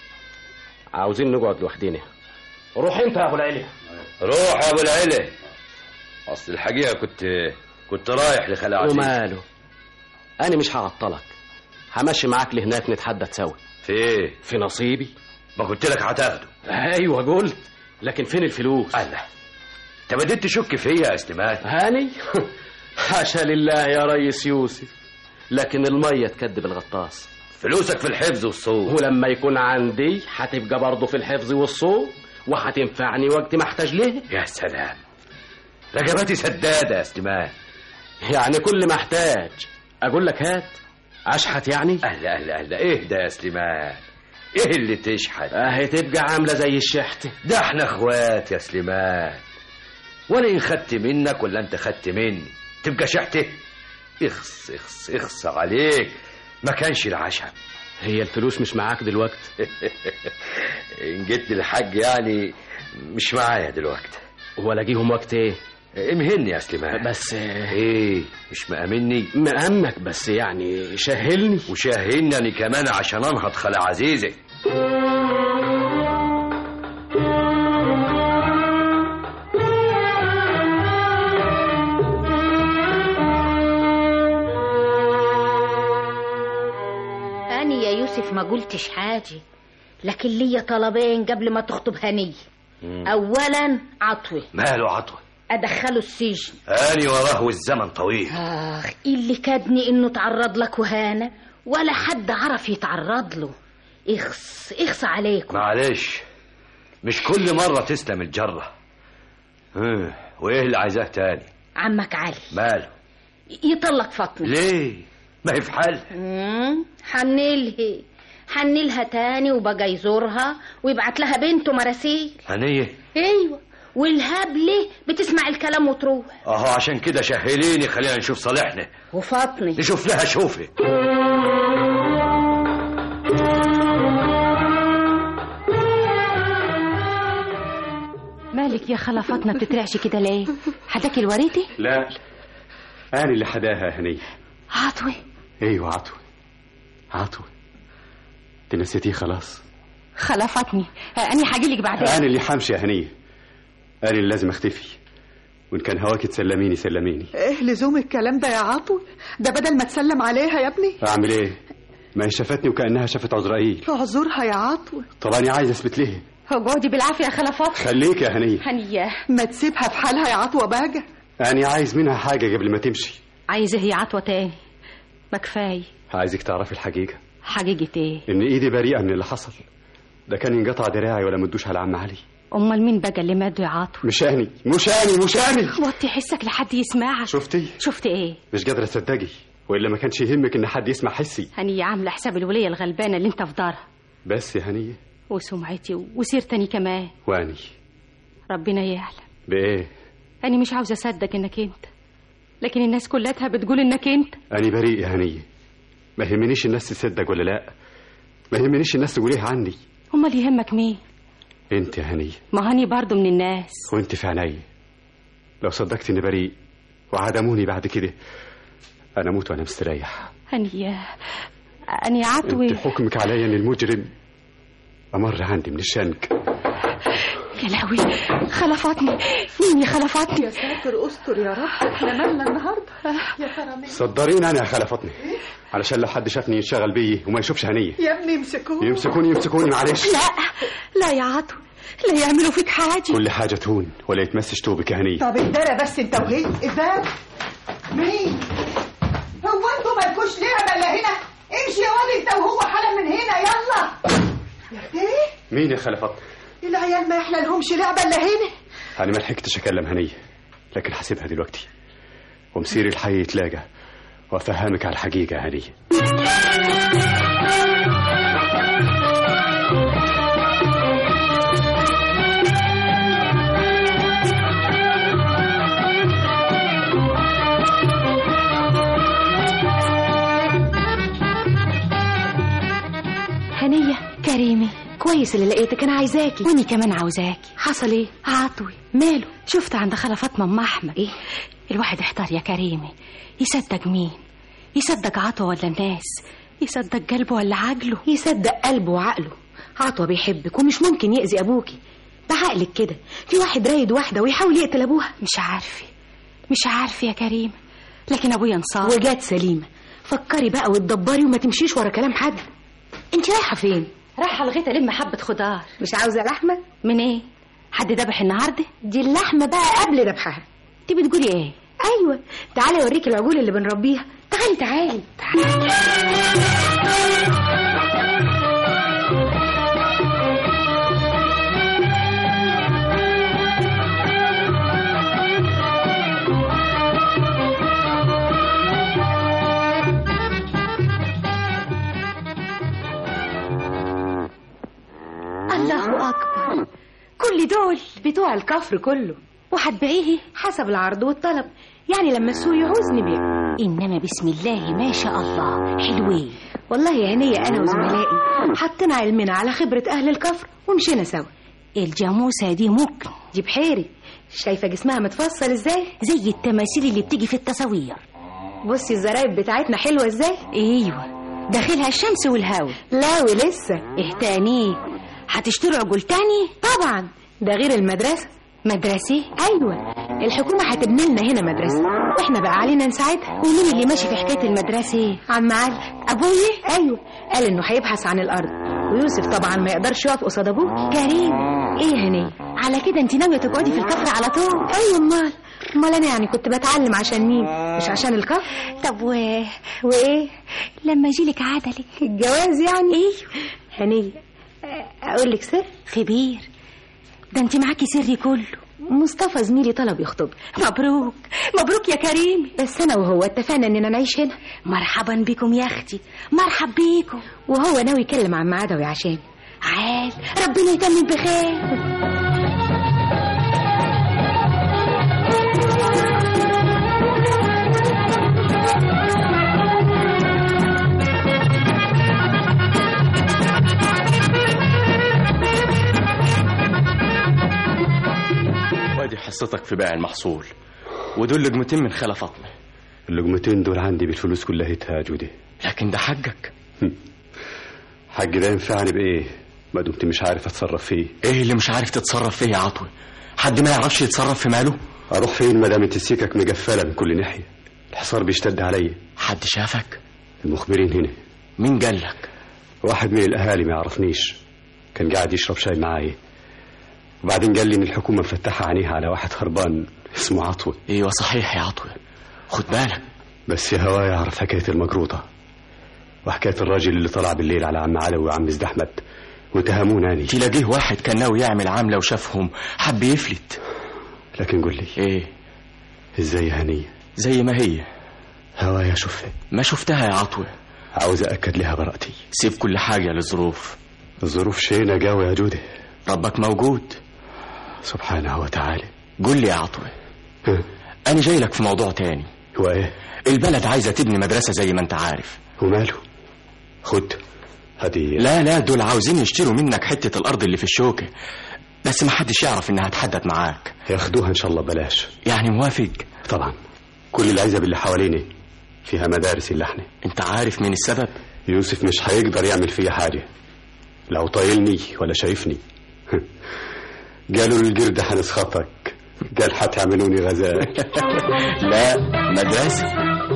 عاوزين نقعد لوحدنا روح أنت يا أبو العلا روح يا أبو العلا أصل الحقيقة كنت كنت رايح لخال عزيز وماله أنا مش هعطلك همشي معاك لهناك نتحدث سوا في ايه في نصيبي ما قلت لك هتاخده ايوه قلت لكن فين الفلوس الله انت بديت تشك فيا يا استمال هاني حاشا لله يا ريس يوسف لكن الميه تكدب الغطاس فلوسك في الحفظ والصوت ولما يكون عندي هتبقى برضه في الحفظ والصوت وهتنفعني وقت ما احتاج ليه يا سلام رقبتي سدادة يا استمال يعني كل ما احتاج اقول لك هات اشحت يعني اهلا اهلا اهلا اهدى يا سليمان ايه اللي تشحت اهي تبقى عامله زي الشحت ده احنا اخوات يا سليمان ولا ان خدت منك ولا انت خدت مني تبقى شحته اخص اخص اخص عليك ما كانش العشم هي الفلوس مش معاك دلوقتي ان جيت للحاج يعني مش معايا دلوقتي ولا جيهم وقت ايه امهني يا سليمان بس ايه مش مأمني مأمك بس يعني شهلني وشهلني انا كمان عشان انهض خال عزيزي أنا يا يوسف ما قلتش حاجة لكن ليا طلبين قبل ما تخطب هنية أولا عطوة ماله عطوة أدخله السجن اني وراه والزمن طويل آخ إيه اللي كادني إنه تعرض لك وهانة ولا حد عرف يتعرض له اخص اخص عليكم معلش مش كل مرة تسلم الجرة اه، وايه اللي عايزاه تاني عمك علي ماله يطلق فاطمة ليه ما هي في حل مم، حنلها حنلها تاني وبقى يزورها ويبعت لها بنته مراسيل هنية ايوه والهبلة بتسمع الكلام وتروح اهو عشان كده شهليني خلينا نشوف صالحنا وفاطمة نشوف لها شوفي مالك يا خلا فاطمه بتترعش كده ليه حداكي الوريتي لا أنا اللي حداها يا هنية عطوي أيوة عطوة عطوة أنت نسيتيه خلاص خلا فاطمه اني هاجيلك بعدين أنا اللي حمشي يا هنية أنا اللي لازم أختفي وإن كان هواك تسلميني سلميني ايه لزوم الكلام ده يا عطو ده بدل ما تسلم عليها يا ابني أعمل إيه ما هي شافتني وكأنها شافت عزرائيل اعذرها يا عطو طب أنا عايز أثبت ليه اقعدي بالعافيه يا خلا فاطمه خليك يا هنية هنيه ما تسيبها في حالها يا عطوة بقى أنا عايز منها حاجة قبل ما تمشي عايزه هي عطوه تاني ما كفايه عايزك تعرفي الحقيقة حقيقه ايه إن إيدي بريئة من اللي حصل ده كان ينقطع دراعي ولا مدوش على عم علي امال مين بقى اللي ماده يا عطوه مش أني مش أني مش أني وطي حسك لحد يسمعك شفتي شفت ايه مش قادرة تصدقي وإلا ما كانش يهمك إن حد يسمع حسي هنية عامله حساب الوليه الغلبانه اللي انت في دارها بس يا هنية وسمعتي وسيرتني كمان واني ربنا يعلم بإيه أنا مش عاوزة أصدق إنك أنت لكن الناس كلها بتقول إنك أنت أنا بريء يا هنية ما يهمنيش الناس تصدق ولا لا ما يهمنيش الناس تقول إيه عني أمال يهمك مين أنت يا هنية ما هاني برضو من الناس وأنت في عينيا لو صدقت إني بريء وعدموني بعد كده انا اموت وانا مستريح أني أني عطوي انت حكمك عليا ان المجرم امر عندي من الشنك يا لهوي خلفاتني مين خلفاتني يا ساتر استر يا رب احنا مالنا النهارده يا ترى مين صدرين انا يا خلفتني علشان لو حد شافني ينشغل بيي وما يشوفش هنيه يا ابني امسكوه يمسكوني يمسكوني معلش لا لا يا عطوي لا يعملوا فيك حاجة كل حاجه تهون ولا يتمسش توبك يا هنيه طب ادارى بس انت وهي ادارى مين هو انتوا مالكوش لعبه الا هنا امشي يا واد انت وهو حالا من هنا يلا يا اختي مين يا خلفتني العيال ما يحلى لهمش لعبه الا هنا انا ما لحقتش اكلم هنيه لكن هسيبها دلوقتي ومسير الحي يتلاقى وافهمك على الحقيقه يا هنيه هنية كريمي كويس اللي لقيتك انا عايزاكي واني كمان عاوزاكي حصل ايه عطوي ماله شفت عند خالة فاطمه ام احمد ايه الواحد احتار يا كريمي يصدق مين يصدق عطوه ولا الناس يصدق قلبه ولا عقله يصدق قلبه وعقله عطوة بيحبك ومش ممكن يأذي أبوكي بعقلك كده في واحد رايد واحدة ويحاول يقتل أبوها مش عارفة مش عارفة يا كريم لكن أبويا انصار وجات سليمة فكري بقى وتدبري وما تمشيش ورا كلام حد انت رايحة فين؟ رايحة لغاية ألم حبة خضار مش عاوزة لحمة؟ من ايه حد ذبح النهارده دي اللحمة بقى قبل ذبحها انت بتقولي ايه ايوه تعالي اوريكي العجول اللي بنربيها تعالي تعالي الله أكبر كل دول بتوع الكفر كله وهتبيعيه حسب العرض والطلب يعني لما السوق يعوز نبيع إنما بسم الله ما شاء الله حلوين والله يا هنية أنا وزملائي حطينا علمنا على خبرة أهل الكفر ومشينا سوا الجاموسة دي ممكن دي بحيري شايفة جسمها متفصل ازاي زي التماثيل اللي بتيجي في التصاوير بصي الزرايب بتاعتنا حلوة ازاي ايوه داخلها الشمس والهواء لا ولسه ايه تاني هتشتروا عجول تاني طبعا ده غير المدرسة مدرسة ايوه الحكومة هتبني لنا هنا مدرسة واحنا بقى علينا نساعدها ومين اللي ماشي في حكاية المدرسة عم علي ابويا ايوه قال انه هيبحث عن الارض ويوسف طبعا ما يقدرش يقف قصاد ابوه كريم ايه يا هنيه على كده انت ناويه تقعدي في الكفر على طول ايوه امال امال انا يعني كنت بتعلم عشان مين مش عشان الكفر طب و وايه لما يجيلك عدلك الجواز يعني ايه هنيه اقول لك سر كبير ده انت معاكي سري كله مصطفى زميلي طلب يخطب مبروك مبروك يا كريم بس انا وهو اتفقنا اننا نعيش هنا مرحبا بكم يا اختي مرحب بيكم وهو ناوي يكلم عم عدوي عشان عال ربنا يتمم بخير وادي حصتك في بيع المحصول ودول لقمتين من خالة فاطمة اللقمتين دول عندي بالفلوس كلها يا جودي لكن ده حقك حق ده ينفعني بايه ما دمت مش عارف اتصرف فيه ايه اللي مش عارف تتصرف فيه يا عطوي حد ما يعرفش يتصرف في ماله اروح فين ما دام انت السكك مقفله من كل ناحيه الحصار بيشتد عليا حد شافك المخبرين هنا مين قال لك واحد من الاهالي ما يعرفنيش كان قاعد يشرب شاي معايا وبعدين قال لي ان الحكومه مفتحه عينيها على واحد هربان اسمه عطوه ايوه صحيح يا عطوه خد بالك بس يا هواي يعرف حكايه المجروطه وحكايه الراجل اللي طلع بالليل على عم علوي وعم زد احمد واتهموناني تلاقيه واحد كان ناوي يعمل عمله وشافهم حب يفلت لكن قول لي ايه ازاي يا هنيه زي ما هي هوايا شوفها ما شفتها يا عطوه عاوز أأكد لها براءتي سيب كل حاجة للظروف الظروف شينا قوي يا جودي ربك موجود سبحانه وتعالى قول لي يا عطوة أنا جاي لك في موضوع تاني هو إيه؟ البلد عايزة تبني مدرسة زي ما أنت عارف وماله؟ خد هدي لا لا دول عاوزين يشتروا منك حتة الأرض اللي في الشوكة بس ما حدش يعرف إنها تحدد معاك ياخدوها إن شاء الله بلاش يعني موافق طبعا كل العزب اللي حواليني فيها مدارس اللحنة انت عارف مين السبب يوسف مش هيقدر يعمل فيا حاجة لو طايلني ولا شايفني قالوا للقرد هنسخطك قال هتعملوني غزال لا مدرسة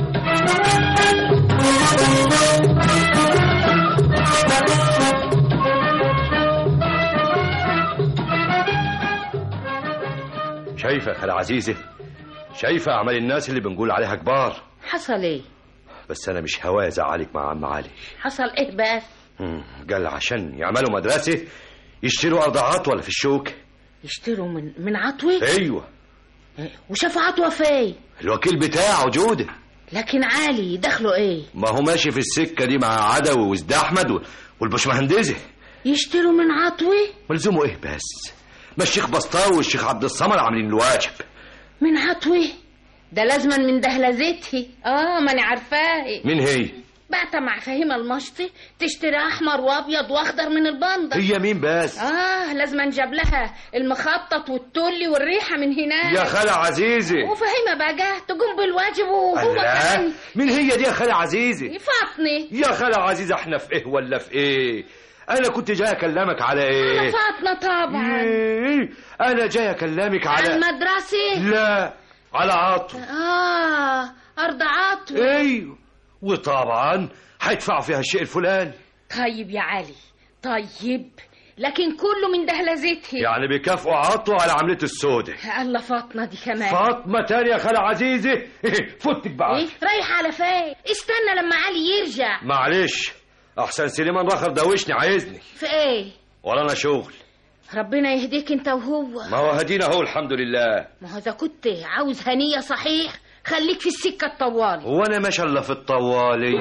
شايفة يا خالة عزيزة شايفة أعمال الناس اللي بنقول عليها كبار حصل ايه بس أنا مش هواي أزعلك مع عم علي حصل ايه بس مم، قال عشان يعملوا مدرسة يشتروا أرض عطوة في الشوك يشتروا من من عطوة أيوة وشافوا عطوة فين الوكيل بتاعه جودة لكن علي دخله ايه ما هو ماشي في السكة دي مع عدوي وزد أحمد و- والبشمهندزة يشتروا من عطوة ملزمه إيه بس ما الشيخ بسطاوي والشيخ عبد الصمد عاملين الواجب من عطوة ده لازما من دهلزتي اه ماني عارفاه مين هي بعت مع فهيمة المشطي تشتري احمر وابيض واخضر من البندر هي مين بس اه لازم نجاب لها المخطط والتولي والريحه من هناك يا خالة عزيزة وفهيمة بقى تقوم بالواجب وهو لا كمان مين هي دي يا خالة عزيزة فاطمه يا خالة عزيزة احنا في ايه ولا في ايه انا كنت جاي اكلمك على انا ايه فاطمه طبعا إيه؟ انا جاي اكلمك على على المدرسه لا على عطو اه ارض عطوة ايوه وطبعا هيدفعوا فيها الشيء الفلاني طيب يا علي طيب لكن كله من دهلزتها يعني بيكافئوا عطوة على عملية السودة الله فاطمه دي كمان فاطمة تانية يا خالة عزيزة فوتك بقى ايه رايح على فين استنى لما علي يرجع معلش احسن سليمان رخر دوشني عايزني في ايه ورانا شغل ربنا يهديك انت وهو ما هو هدينا هو الحمد لله ما هو اذا كنت عاوز هنيه صحيح خليك في السكه الطوالي هو انا ماشي الا في الطوالي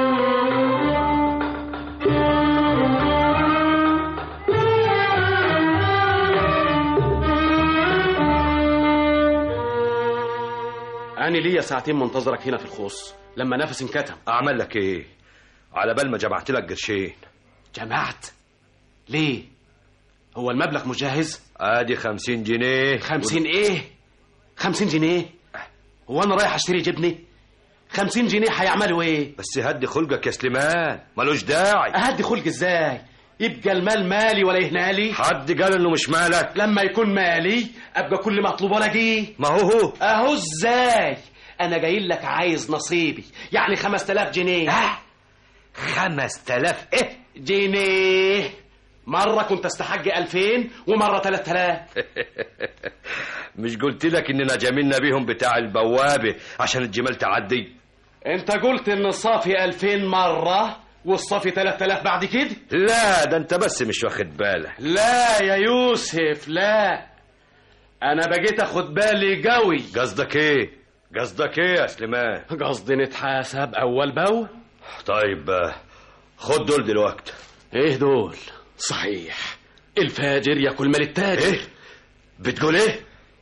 أنا ليا ساعتين منتظرك هنا في الخوص لما نفسي انكتم اعمل لك ايه على بال ما جمعت لك قرشين جمعت ليه هو المبلغ مش جاهز ادي خمسين جنيه خمسين ايه خمسين جنيه هو انا رايح اشتري جبنه خمسين جنيه هيعملوا ايه بس هدي خلقك يا سليمان ملوش داعي اهدي خلق ازاي يبقى المال مالي ولا يهنالي حد قال انه مش مالك لما يكون مالي ابقى كل مطلوب الاقيه ما هو هو اهو ازاي انا جاي لك عايز نصيبي يعني خمس تلاف جنيه ها خمس تلاف ايه جنيه مرة كنت استحق ألفين ومرة تلات تلاف مش قلت لك اننا جاملنا بيهم بتاع البوابة عشان الجمال تعدي انت قلت ان الصافي ألفين مرة والصافي تلات تلاف بعد كده لا ده انت بس مش واخد بالك لا يا يوسف لا انا بقيت اخد بالي قوي قصدك ايه قصدك ايه يا سليمان قصدي نتحاسب اول باول طيب آه، خد دول دلوقتي ايه دول صحيح الفاجر ياكل مال التاجر ايه بتقول ايه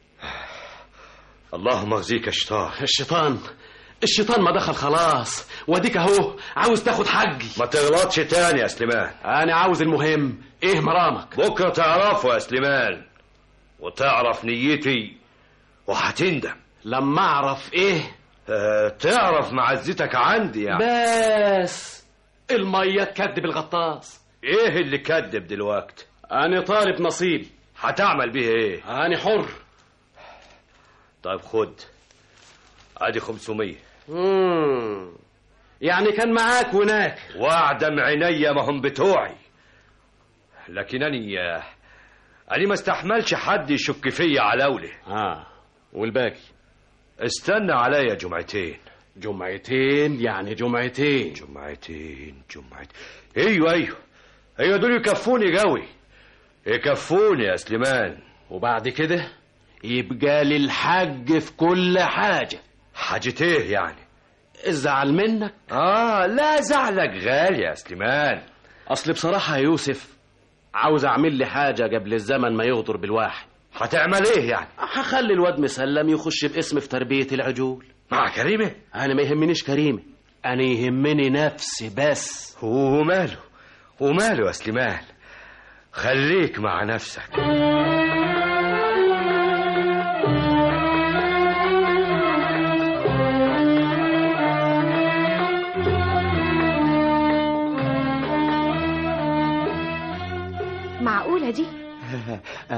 اللهم اخزيك يا شيطان الشيطان الشيطان ما دخل خلاص واديك اهو عاوز تاخد حقي ما تغلطش تاني يا سليمان انا عاوز المهم ايه مرامك بكره تعرفه يا سليمان وتعرف نيتي وهتندم لما اعرف ايه آه تعرف معزتك عندي يعني بس الميه تكدب الغطاس ايه اللي كذب دلوقتي انا طالب نصيبي هتعمل بيه ايه انا حر طيب خد ادي 500 مم. يعني كان معاك هناك واعدم عينيا ما هم بتوعي لكنني أنا ما استحملش حد يشك فيا على أولي اه والباقي استنى عليا جمعتين جمعتين يعني جمعتين جمعتين جمعتين ايوه ايوه ايوه دول يكفوني قوي يكفوني يا سليمان وبعد كده يبقى لي الحج في كل حاجة حاجة ايه يعني الزعل منك اه لا زعلك غالي يا سليمان اصل بصراحة يا يوسف عاوز اعمل لي حاجة قبل الزمن ما يغدر بالواحد هتعمل ايه يعني هخلي الواد مسلم يخش باسم في تربية العجول مع كريمة انا ما يهمنيش كريمة انا يهمني نفسي بس وماله وماله يا سليمان خليك مع نفسك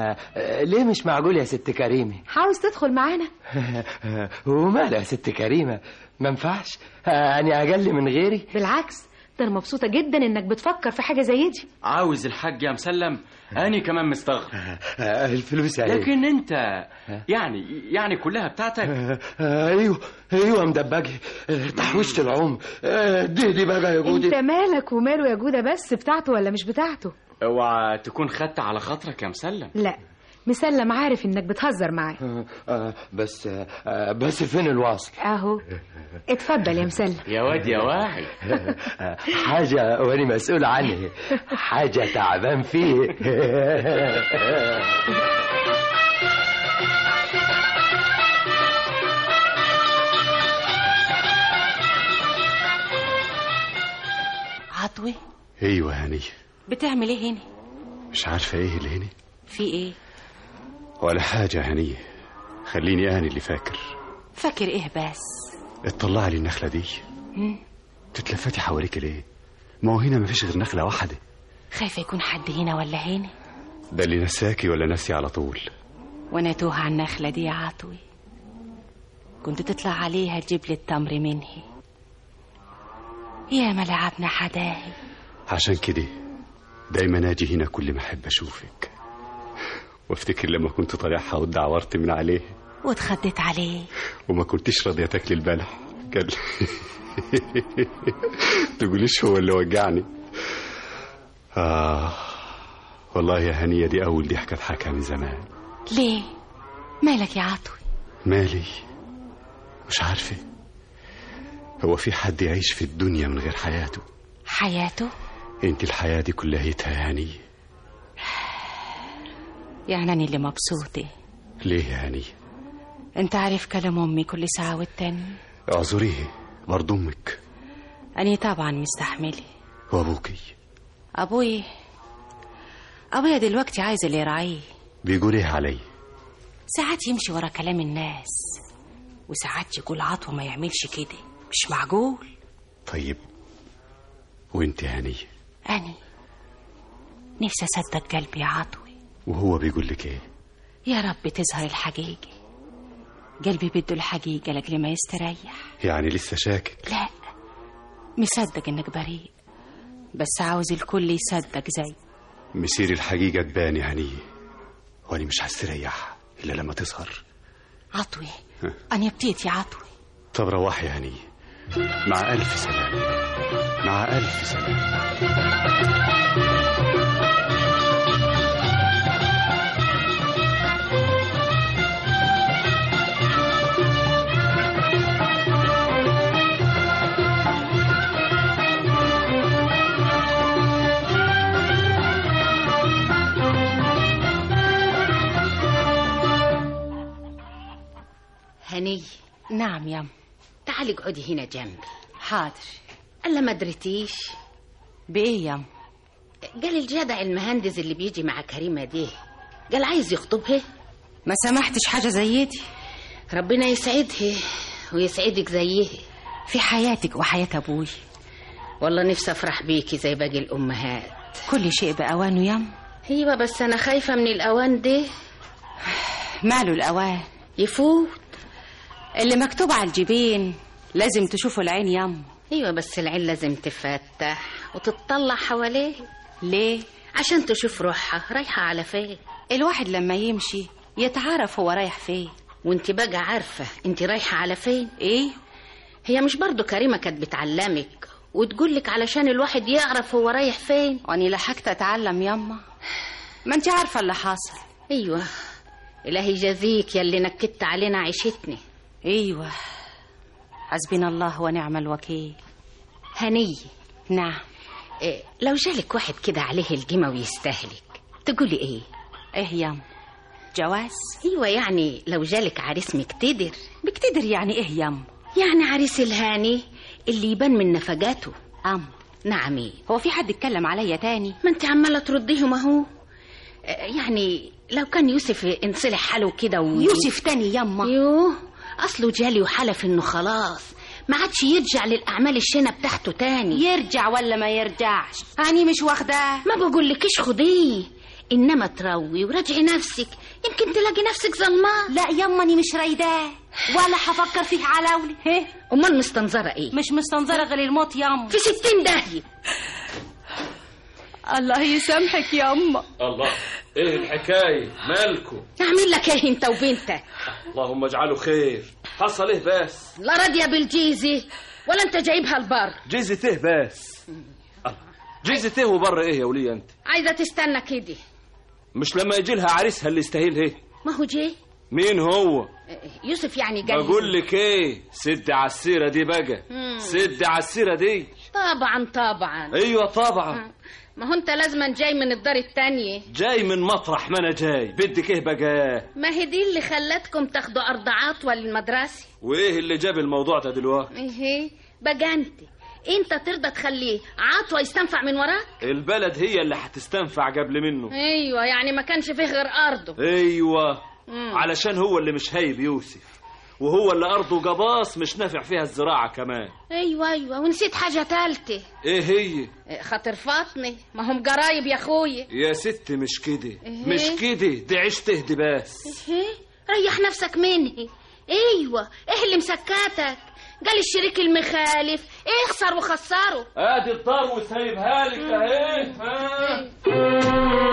ليه مش معقول يا ست كريمة عاوز تدخل معانا ومالها يا ست كريمة ما ينفعش أنا أقل من غيري بالعكس ده انا مبسوطه جدا انك بتفكر في حاجه زي دي عاوز الحاج يا مسلم أنا كمان مستغرب الفلوس اهي لكن أنت يعني يعني كلها بتاعتك ايوه ايوه مدبجي تحويشة العمر دي دي بقى يا جودي انت مالك وماله يا جوده بس بتاعته ولا مش بتاعته اوعى تكون خدت على خاطرك يا مسلم لا مسلم عارف انك بتهزر معاه آه، بس آه، بس فين الواصل اهو اتفضل يا مسلم يا واد يا واعي حاجة وأنا مسؤول عنها حاجة تعبان فيه عطوي ايوه هاني بتعمل ايه هنا مش عارفه ايه اللي هنا في ايه ولا حاجه هنيه خليني انا اللي فاكر فاكر ايه بس اطلع لي النخله دي مم. تتلفتي حواليك ليه ما هو هنا مفيش غير نخله واحده خايفه يكون حد هنا ولا هنا ده اللي نساكي ولا نسي على طول وانا توه على النخله دي يا عطوي كنت تطلع عليها تجيب لي التمر منهي يا ما لعبنا حداهي عشان كده دايما اجي هنا كل ما احب اشوفك وافتكر لما كنت طالعها ودعورت من عليه واتخدت عليه وما كنتش راضيه تاكلي البلح قال تقوليش هو اللي وجعني آه والله يا هنية دي أول ضحكة أضحكها من زمان ليه مالك يا عطوي مالي مش عارفة هو في حد يعيش في الدنيا من غير حياته حياته انت الحياة دي كلها يا هنية يعني أنا اللي مبسوطة ليه يا هنية انت عارف كلام امي كل ساعة والتانية اعذريه برضه امك أنا طبعا مستحملة وابوكي أبوي أبويا دلوقتي عايز اللي يراعيه بيقول ايه علي ساعات يمشي ورا كلام الناس وساعات يقول عطوة ما يعملش كده مش معقول طيب وانت يا هنية أني نفسي أصدق قلبي يا عطوي وهو بيقول لك ايه يا رب تظهر الحقيقة قلبي بده الحقيقة لأجل ما يستريح يعني لسه شاكك لا مصدق إنك بريء بس عاوز الكل يصدق زي مسير الحقيقة تبان يا هنية وانا مش هستريح الا لما تظهر عطوي أنا بتيت يا عطوي طب روحي يا هنية مع ألف سلامة مع ألف سلامة هني نعم يم تعالي اقعدي هنا جنبي حاضر الا ما دريتيش بايه يم قال الجدع المهندس اللي بيجي مع كريمه دي قال عايز يخطبها ما سمحتش حاجة زي دي ربنا يسعدها ويسعدك زيها في حياتك وحياة أبوي والله نفسي افرح بيكي زي باقي الامهات كل شيء بأوانه يم ايوه بس انا خايفه من الاوان ده ماله الأوان يفوت اللي مكتوب على الجبين لازم تشوفه العين يم ايوه بس العين لازم تفتح وتتطلع حواليه ليه عشان تشوف روحها رايحه على فين الواحد لما يمشي يتعرف هو رايح فين وانت بقى عارفه انت رايحه على فين ايه هي مش برضو كريمه كانت بتعلمك وتقولك علشان الواحد يعرف هو رايح فين واني لحقت اتعلم يما ما انت عارفه اللي حصل ايوه الهي يجازيك يا اللي نكدت علينا عيشتنا ايوه حسبنا الله ونعم الوكيل هني نعم إيه لو جالك واحد كده عليه الجمة ويستهلك تقولي ايه ايه يم جواز ايوه يعني لو جالك عريس مقتدر بكتدر يعني ايه يم يعني عريس الهاني اللي يبان من نفقاته ام نعم ايه هو في حد اتكلم عليا تاني ما انت عماله ترديهم اهو آه، يعني لو كان يوسف انصلح حاله كده و... يوسف تاني يما يوه اصله جالي وحلف انه خلاص ما عادش يرجع للاعمال الشنه بتاعته تاني يرجع ولا ما يرجعش اني مش واخداه ما بقولكيش خديه انما تروي وراجعي نفسك يمكن تلاقي نفسك ظلمان لا يما اني مش رايداه ولا هفكر فيه علاولي هه امال مستنظره ايه مش مستنظره غير الموت يما في ستين داهيه الله يسامحك يما الله ايه الحكايه مالكم اعمل لك ايه انت وبنتك اللهم اجعله خير حصل ايه بس لا راضيه بالجيزه ولا انت جايبها البر جيزة ايه بس الله. جيزة ايه وبره ايه يا وليه انت عايزه تستنى كده مش لما يجي لها عريسها اللي يستاهل ايه ما هو جه مين هو يوسف يعني جاي بقول لك ايه سد على السيره دي بقى مم. سد على السيره دي طبعا طبعا ايوه طبعا ما هو انت لازما جاي من الدار التانية جاي من مطرح ما انا جاي بدك ايه بقى ما هي دي اللي خلتكم تاخدوا ارض عطوة للمدرسة وايه اللي جاب الموضوع ده دلوقتي ايه بقى انت انت ترضى تخليه عطوة يستنفع من وراك البلد هي اللي هتستنفع قبل منه ايوه يعني ما كانش فيه غير ارضه ايوه مم. علشان هو اللي مش هايب يوسف وهو اللي ارضه جباص مش نافع فيها الزراعه كمان ايوه ايوه ونسيت حاجة تالتة ايه هي إيه، خاطر فاطمة ما هم جرايب يا اخويا يا ست مش كده إيه؟ مش كده دي عيش تهدي بس ايه ريح نفسك مني ايوه ايه اللي مسكتك قال الشريك المخالف اخسر وخسره ادي الدار وسايبها لك اهي ها.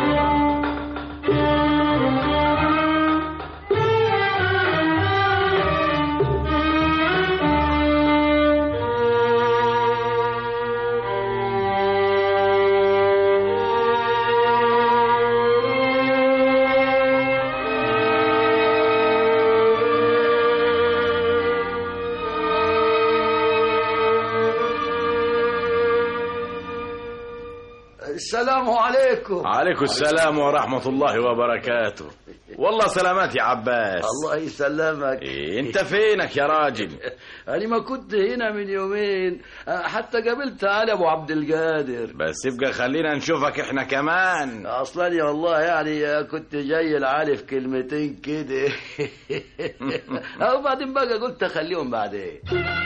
السلام عليكم عليكم السلام ورحمة الله وبركاته والله سلامات يا عباس الله يسلمك إيه انت فينك يا راجل أنا ما كنت هنا من يومين حتى قابلت علي أبو عبد القادر بس يبقى خلينا نشوفك احنا كمان أصلا يا والله يعني كنت جاي لعلي في كلمتين كده أو بعدين بقى قلت أخليهم بعدين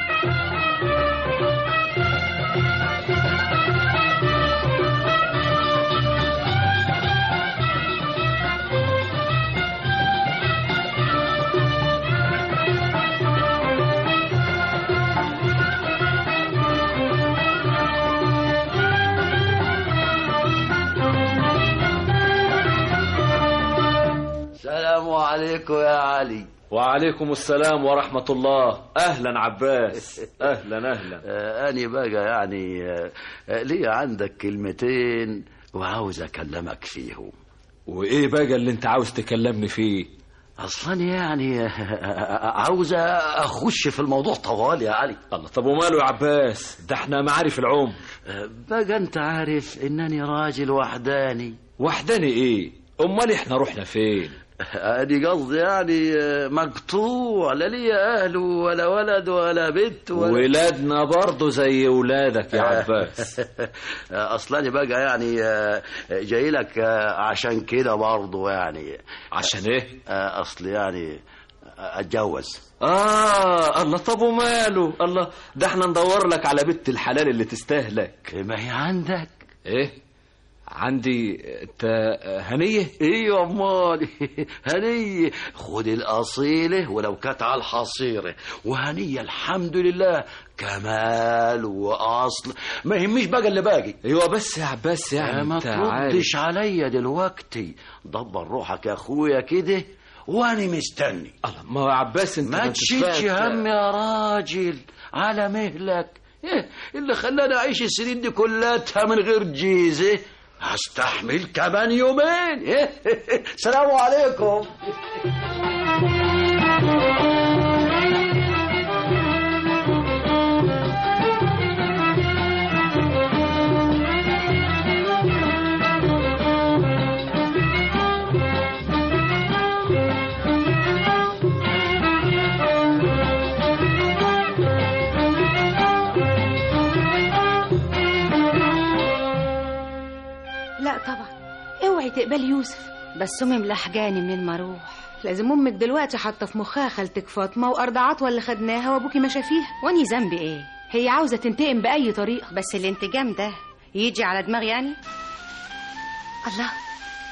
السلام عليكم يا علي وعليكم السلام ورحمة الله أهلا عباس أهلا أهلا آه، أنا بقى يعني آه، آه، لي عندك كلمتين وعاوز أكلمك فيهم وإيه بقى اللي أنت عاوز تكلمني فيه أصلا يعني آه، عاوز أخش في الموضوع طوال يا علي الله طب وماله يا عباس ده احنا معارف العمر آه، بقى أنت عارف إنني راجل وحداني وحداني إيه أمال احنا رحنا فين ادي قصدي يعني آه، مقطوع لا ليا اهل ولا ولد ولا بنت ولا ولادنا برضه زي ولادك يا عباس اصلا بقى يعني آه، جاي لك آه، عشان كده برضه يعني عشان ايه آه، اصل يعني اتجوز آه الله طب وماله الله ده احنا ندور لك على بنت الحلال اللي تستاهلك ما هي عندك ايه عندي انت هنية ايوه امال هنية خد الاصيلة ولو كانت على الحصيرة وهنية الحمد لله كمال واصل ما يهمش بقى اللي باقي ايوه بس يا عباس يعني ما انت عارف تردش عليا دلوقتي دبر روحك يا اخويا كده وانا مستني الله ما هو يا عباس انت ما انتش تشيلش فاهم. هم يا راجل على مهلك إيه اللي خلاني اعيش السنين دي كلها من غير جيزه هستحمل كمان يومين إيه؟ سلام عليكم لا طبعا اوعي تقبلي يوسف بس امي ملحجاني من المروح لازم امك دلوقتي حاطه في مخها خالتك فاطمه وارض عطوه اللي خدناها وابوكي ما شافيها واني ذنبي ايه هي عاوزه تنتقم باي طريقه بس الانتقام ده يجي على دماغي يعني الله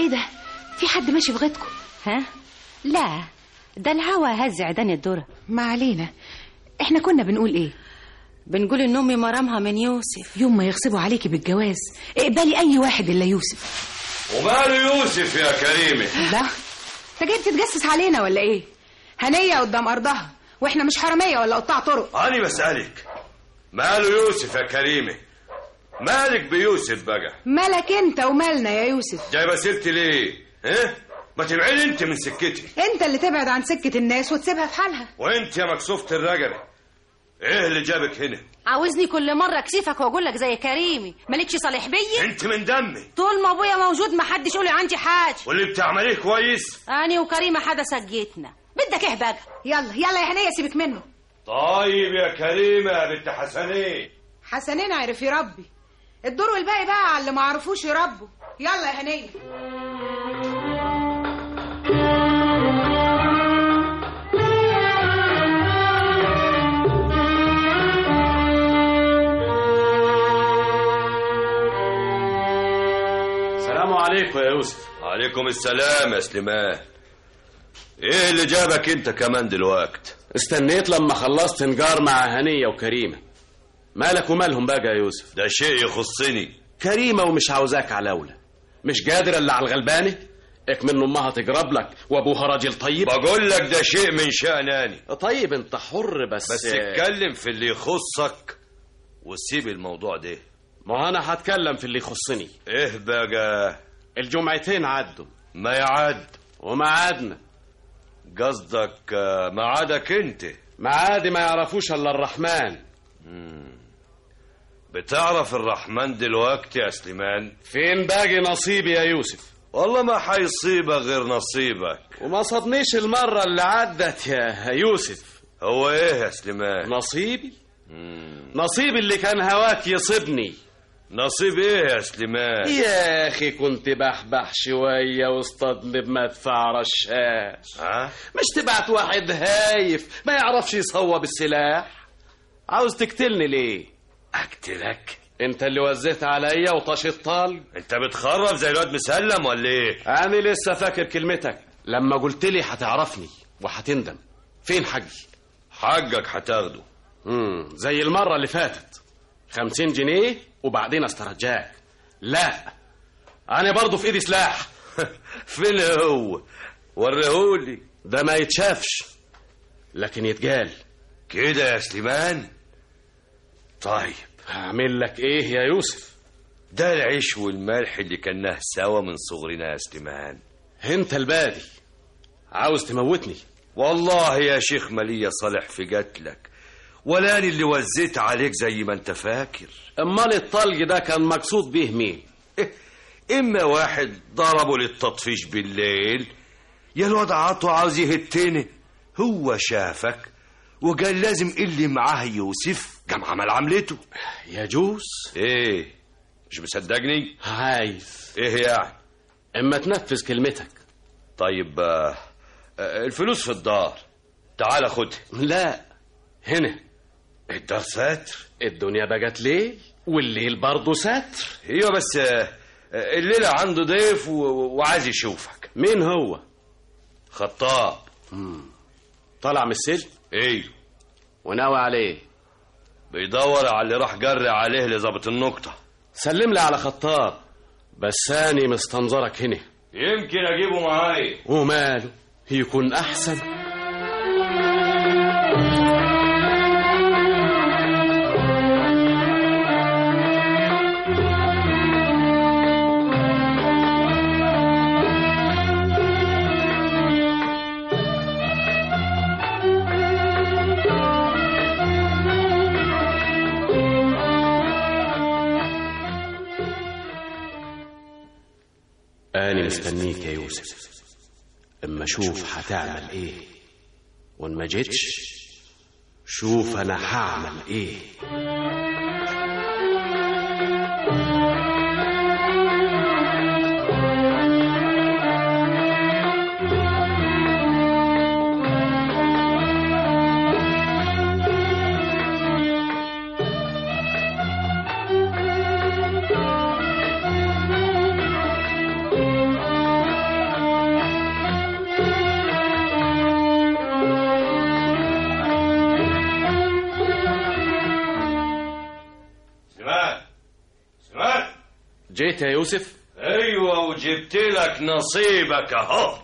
ايه ده في حد ماشي في غيطكم ها لا ده الهوا هز عيدان الذره ما علينا احنا كنا بنقول ايه بنقول ان امي مرامها من يوسف يوم ما يغصبوا عليكي بالجواز اقبلي اي واحد الا يوسف وماله يوسف يا كريمه لا انت جاي بتتجسس علينا ولا ايه هنيه قدام ارضها واحنا مش حراميه ولا قطاع طرق أنا بسألك ماله يوسف يا كريمة مالك بيوسف بقى مالك انت ومالنا يا يوسف جايبة سيرتي ليه ها ما تبعدي انت من سكتي انت اللي تبعد عن سكه الناس وتسيبها في حالها وانت يا مكسوفة الرجبة ايه اللي جابك هنا عاوزني كل مرة اكسفك واقول لك زي كريمي مالكش صالح بيا انت من دمي طول ما ابويا موجود محدش يقول لي عندي حاجة واللي بتعمليه كويس اني وكريمة حدا سجيتنا بدك ايه بقى يلا يلا يا هنيه سيبك منه طيب يا كريمة يا بنت حسنين حسنين عرف يربي الدور والباقي بقى على اللي ما عرفوش يربوا يلا يا هنيه السلام عليكم يا يوسف عليكم السلام يا سليمان ايه اللي جابك انت كمان دلوقت استنيت لما خلصت نجار مع هنية وكريمة مالك ومالهم بقى يا يوسف ده شيء يخصني كريمة ومش عاوزاك على أولى مش قادر الا على الغلبانة اكمن امها تجرب لك وابوها راجل طيب بقول لك ده شيء من شأناني طيب انت حر بس بس اتكلم في اللي يخصك وسيب الموضوع ده ما انا هتكلم في اللي يخصني ايه بقى الجمعتين عدوا ما يعد وميعادنا قصدك آه، ميعادك انت معادي ما يعرفوش الا الرحمن بتعرف الرحمن دلوقتي يا سليمان فين باقي نصيبي يا يوسف والله ما حيصيبك غير نصيبك وما صدنيش المرة اللي عدت يا يوسف هو ايه يا سليمان نصيبي نصيبي اللي كان هواك يصيبني نصيب ايه يا سليمان يا اخي كنت بحبح شوية واصطادني بمدفع رشاش ها مش تبعت واحد هايف ما يعرفش يصوب السلاح عاوز تقتلني ليه اقتلك انت اللي وزيت عليا وطشيت طال انت بتخرف زي الواد مسلم ولا ايه انا لسه فاكر كلمتك لما قلت لي هتعرفني وهتندم فين حقي حقك هتاخده امم زي المرة اللي فاتت خمسين جنيه وبعدين استرجاك لا انا برضه في ايدي سلاح فين هو وريهولي ده ما يتشافش لكن يتقال كده يا سليمان طيب هعمل لك ايه يا يوسف ده العيش والملح اللي كناه سوا من صغرنا يا سليمان انت البادي عاوز تموتني والله يا شيخ مالية صالح في قتلك ولاني اللي وزيت عليك زي ما انت فاكر امال الطلق ده كان مقصود بيه مين اما واحد ضربه للتطفيش بالليل يا الواد عطو عاوز يهتني هو شافك وقال لازم اللي معاه يوسف قام عمل عملته يجوز ايه مش مصدقني عايز ايه يعني اما تنفذ كلمتك طيب آه، آه، الفلوس في الدار تعال خدها لا هنا الدار ساتر الدنيا بقت ليل والليل برضه ستر ايوه بس آه، آه، الليله عنده ضيف و- و- وعايز يشوفك مين هو خطاب طالع من السجن ايوه وناوي عليه بيدور على اللي راح جري عليه لظابط النقطه سلم لي على خطاب بس أنا مستنظرك هنا يمكن اجيبه معايا وماله يكون أحسن أنا مستنيك يا يوسف اما اشوف هتعمل ايه وان ما جيتش شوف انا هعمل ايه جيت يا يوسف ايوه وجبت لك نصيبك اهو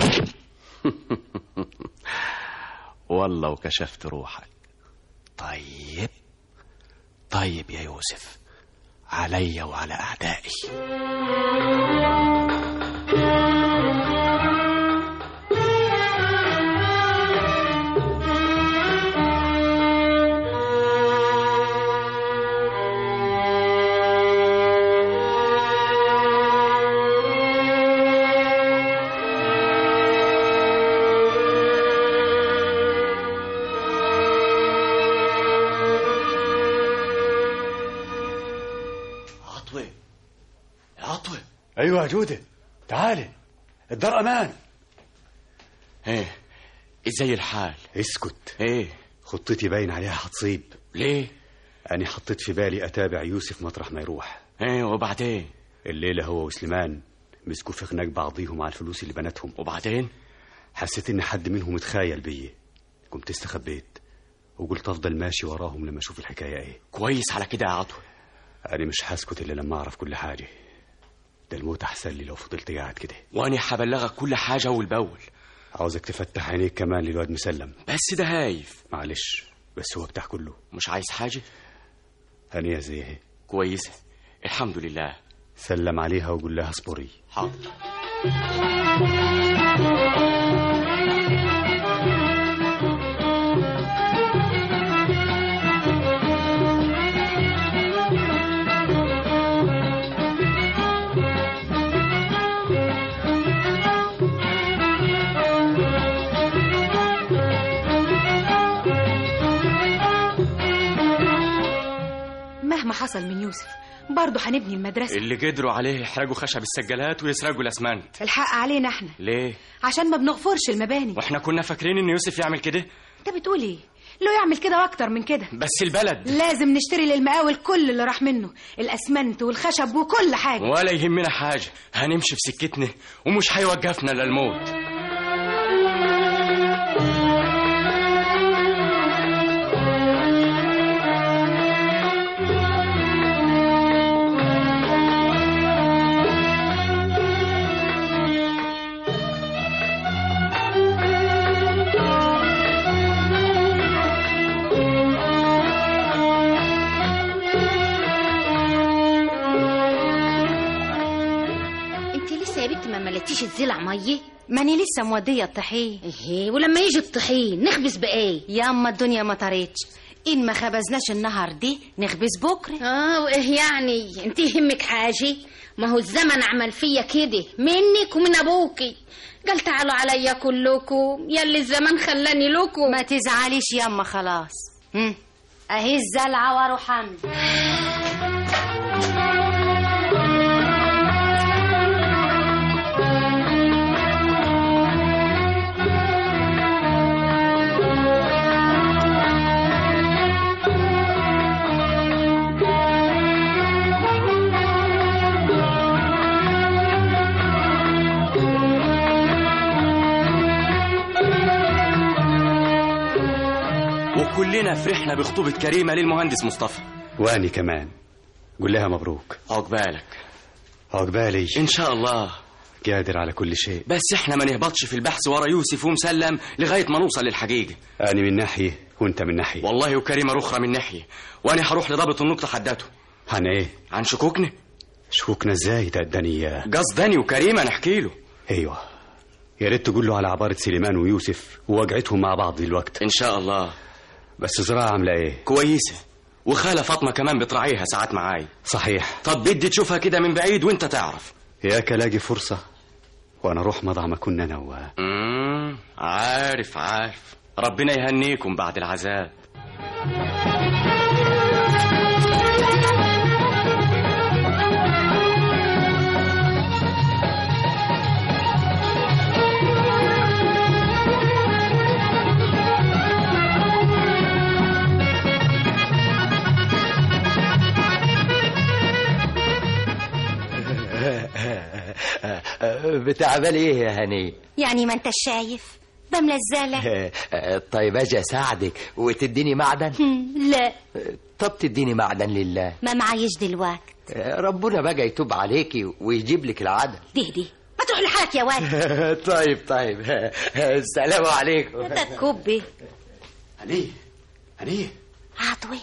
والله وكشفت روحك طيب طيب يا يوسف علي وعلى اعدائي عطوة يا عطوة ايوه يا جودة تعالي الدار امان ايه ازاي الحال اسكت ايه خطتي باين عليها هتصيب ليه انا حطيت في بالي اتابع يوسف مطرح ما يروح ايه وبعدين الليله هو وسليمان مسكوا في خناق بعضيهم على الفلوس اللي بنتهم وبعدين حسيت ان حد منهم اتخايل بيا قمت استخبيت وقلت افضل ماشي وراهم لما اشوف الحكايه ايه كويس على كده يا عطوة انا مش هسكت الا لما اعرف كل حاجه ده الموت احسن لي لو فضلت قاعد كده وانا هبلغك كل حاجة اول باول عاوزك تفتح عينيك كمان للواد مسلم بس ده هايف معلش بس هو بتاع كله مش عايز حاجة هنية زيه كويسة الحمد لله سلم عليها وقول لها اصبري حاضر مهما حصل من يوسف برضه هنبني المدرسة اللي قدروا عليه يحرقوا خشب السجلات ويسرقوا الاسمنت الحق علينا احنا ليه عشان ما بنغفرش المباني واحنا كنا فاكرين ان يوسف يعمل كده انت بتقول ايه لو يعمل كده واكتر من كده بس البلد لازم نشتري للمقاول كل اللي راح منه الاسمنت والخشب وكل حاجة ولا يهمنا حاجة هنمشي في سكتنا ومش هيوقفنا الا الموت انت لسه يا بنت ما مليتيش الزلع ميه ماني لسه مودية الطحين ايه ولما يجي الطحين نخبز بايه يا اما الدنيا ما طارتش ان ما خبزناش النهار دي نخبز بكره اه وايه يعني انت يهمك حاجه ما هو الزمن عمل فيا كده منك ومن ابوكي قال تعالوا عليا كلكم يلي الزمن خلاني لكم ما تزعليش ياما خلاص هم. اهي الزلعة واروح عندي وكلنا فرحنا بخطوبة كريمة للمهندس مصطفى واني كمان قول لها مبروك عقبالك عقبالي ان شاء الله قادر على كل شيء بس احنا ما نهبطش في البحث ورا يوسف ومسلم لغاية ما نوصل للحقيقة أنا من ناحية وأنت من ناحية والله وكريمة أخرى من ناحية وأنا هروح لضابط النقطة حداته عن إيه؟ عن شكوكنا شكوكنا إزاي تقدني إياه قصداني وكريمة نحكي له أيوه يا ريت تقول له على عبارة سليمان ويوسف ووجعتهم مع بعض دلوقتي إن شاء الله بس زراعة عاملة إيه؟ كويسة وخالة فاطمة كمان بتراعيها ساعات معاي صحيح طب بدي تشوفها كده من بعيد وانت تعرف ياك الاقي فرصة وأنا أروح مضى ما كنا أنا و... مم، عارف عارف ربنا يهنيكم بعد العذاب بتعمل ايه يا هني يعني ما انت شايف ده ملزلة طيب اجي اساعدك وتديني معدن لا طب تديني معدن لله ما معيش دلوقت ربنا بقى يتوب عليكي ويجيب لك العدل دي دي ما تروح لحالك يا ولد طيب طيب السلام عليكم ده كوبي هنيه هنيه عطوي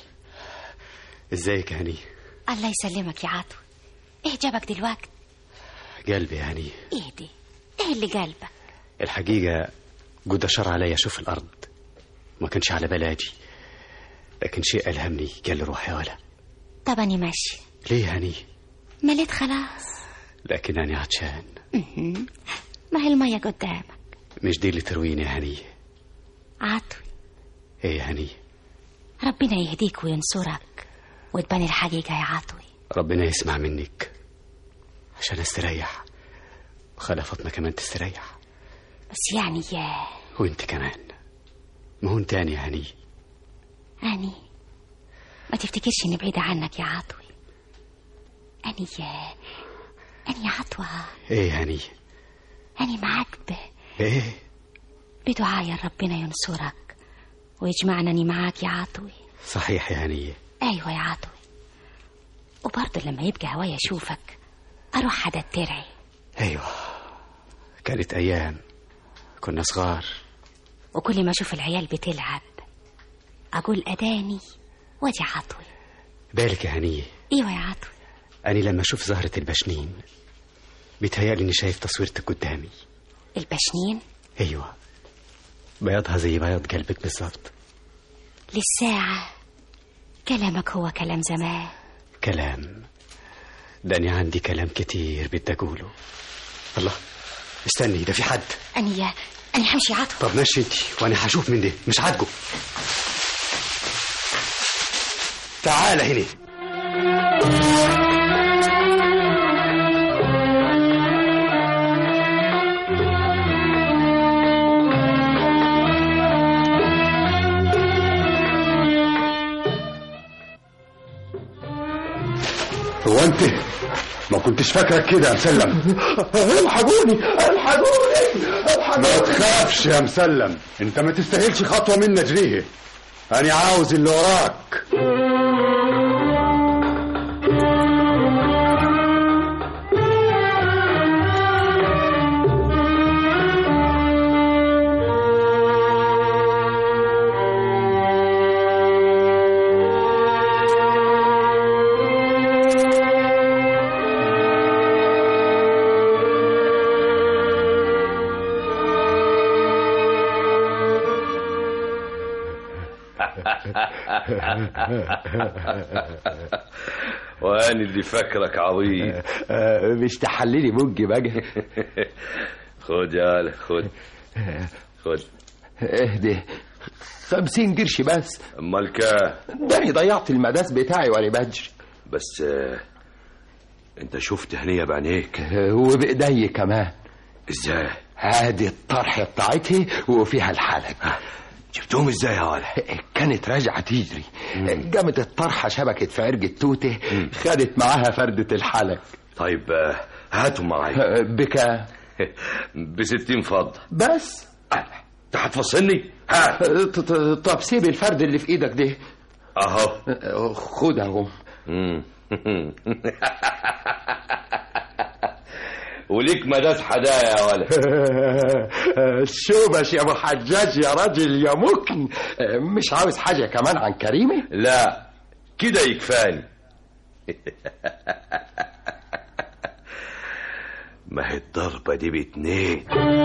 ازيك يا هنيه الله يسلمك يا عطوي ايه جابك دلوقت قلبي يا هنيه ايه دي ايه اللي قلبك الحقيقة جود شر عليا اشوف الارض ما كانش على بالي اجي لكن شيء الهمني قال لي روح يا ولا طب اني ماشي ليه يا هنيه مليت خلاص لكن انا عطشان مهم. ما هي المية قدامك مش دي اللي ترويني يا هنيه عطوي ايه يا هنيه ربنا يهديك وينصرك وتبان الحقيقة يا عطوي ربنا يسمع منك عشان استريح وخلى فاطمة كمان تستريح بس يعني يا وانت كمان ما هو انت أنا يا هني أني ما تفتكرش إني بعيدة عنك يا عطوي أني يا أني يا عطوة ايه يا هني أني معاك ب... ايه بدعايا ربنا ينصرك ويجمعنا أني معاك يا عطوي صحيح يا هنية أيوة يا عطوي وبرضه لما يبقى هوايا أشوفك أروح حدا الترعي ايوه كانت ايام كنا صغار وكل ما أشوف العيال بتلعب أقول أداني وادي عطوي بالك يا هنية أيوة يا عطوي أنا لما أشوف زهرة البشنين بيتهيألي إني شايف تصويرتك قدامي البشنين أيوة بياضها زي بياض قلبك بالظبط للساعة كلامك هو كلام زمان كلام ده أنا عندي كلام كتير بدي أقوله الله استني ده في حد أني أني همشي عطوة طب ماشي انتي وأنا هشوف من ده مش عاجبه تعال هنا هو انت ما كنتش فاكرك كده يا مسلم الحقوني الحقوني ما تخافش يا مسلم انت ما تستاهلش خطوه منا جريه انا عاوز اللي وراك وأنا اللي فاكرك عظيم مش تحللي بوج بقى خد يا ولد خد خد اهدي خمسين قرش بس امال كام ده أنا ضيعت المداس بتاعي وانا بجري بس آه، انت شفت هنية بعينيك وبايدي كمان ازاي هادي الطرحة بتاعتي وفيها الحلق جبتهم ازاي يا ولد كانت راجعة تجري قامت الطرحة شبكت في عرق التوتة خدت معاها فردة الحلق طيب آه، هاتهم معايا بكام بستين فضة بس انت هتفصلني هات ط- ط- طب سيب الفرد اللي في ايدك ده اهو خد اهو مم. وليك مداس حدايا يا ولد شوبش يا ابو حجاج يا راجل يا ممكن مش عاوز حاجة كمان عن كريمة لا كده يكفاني ما هي الضربة دي باتنين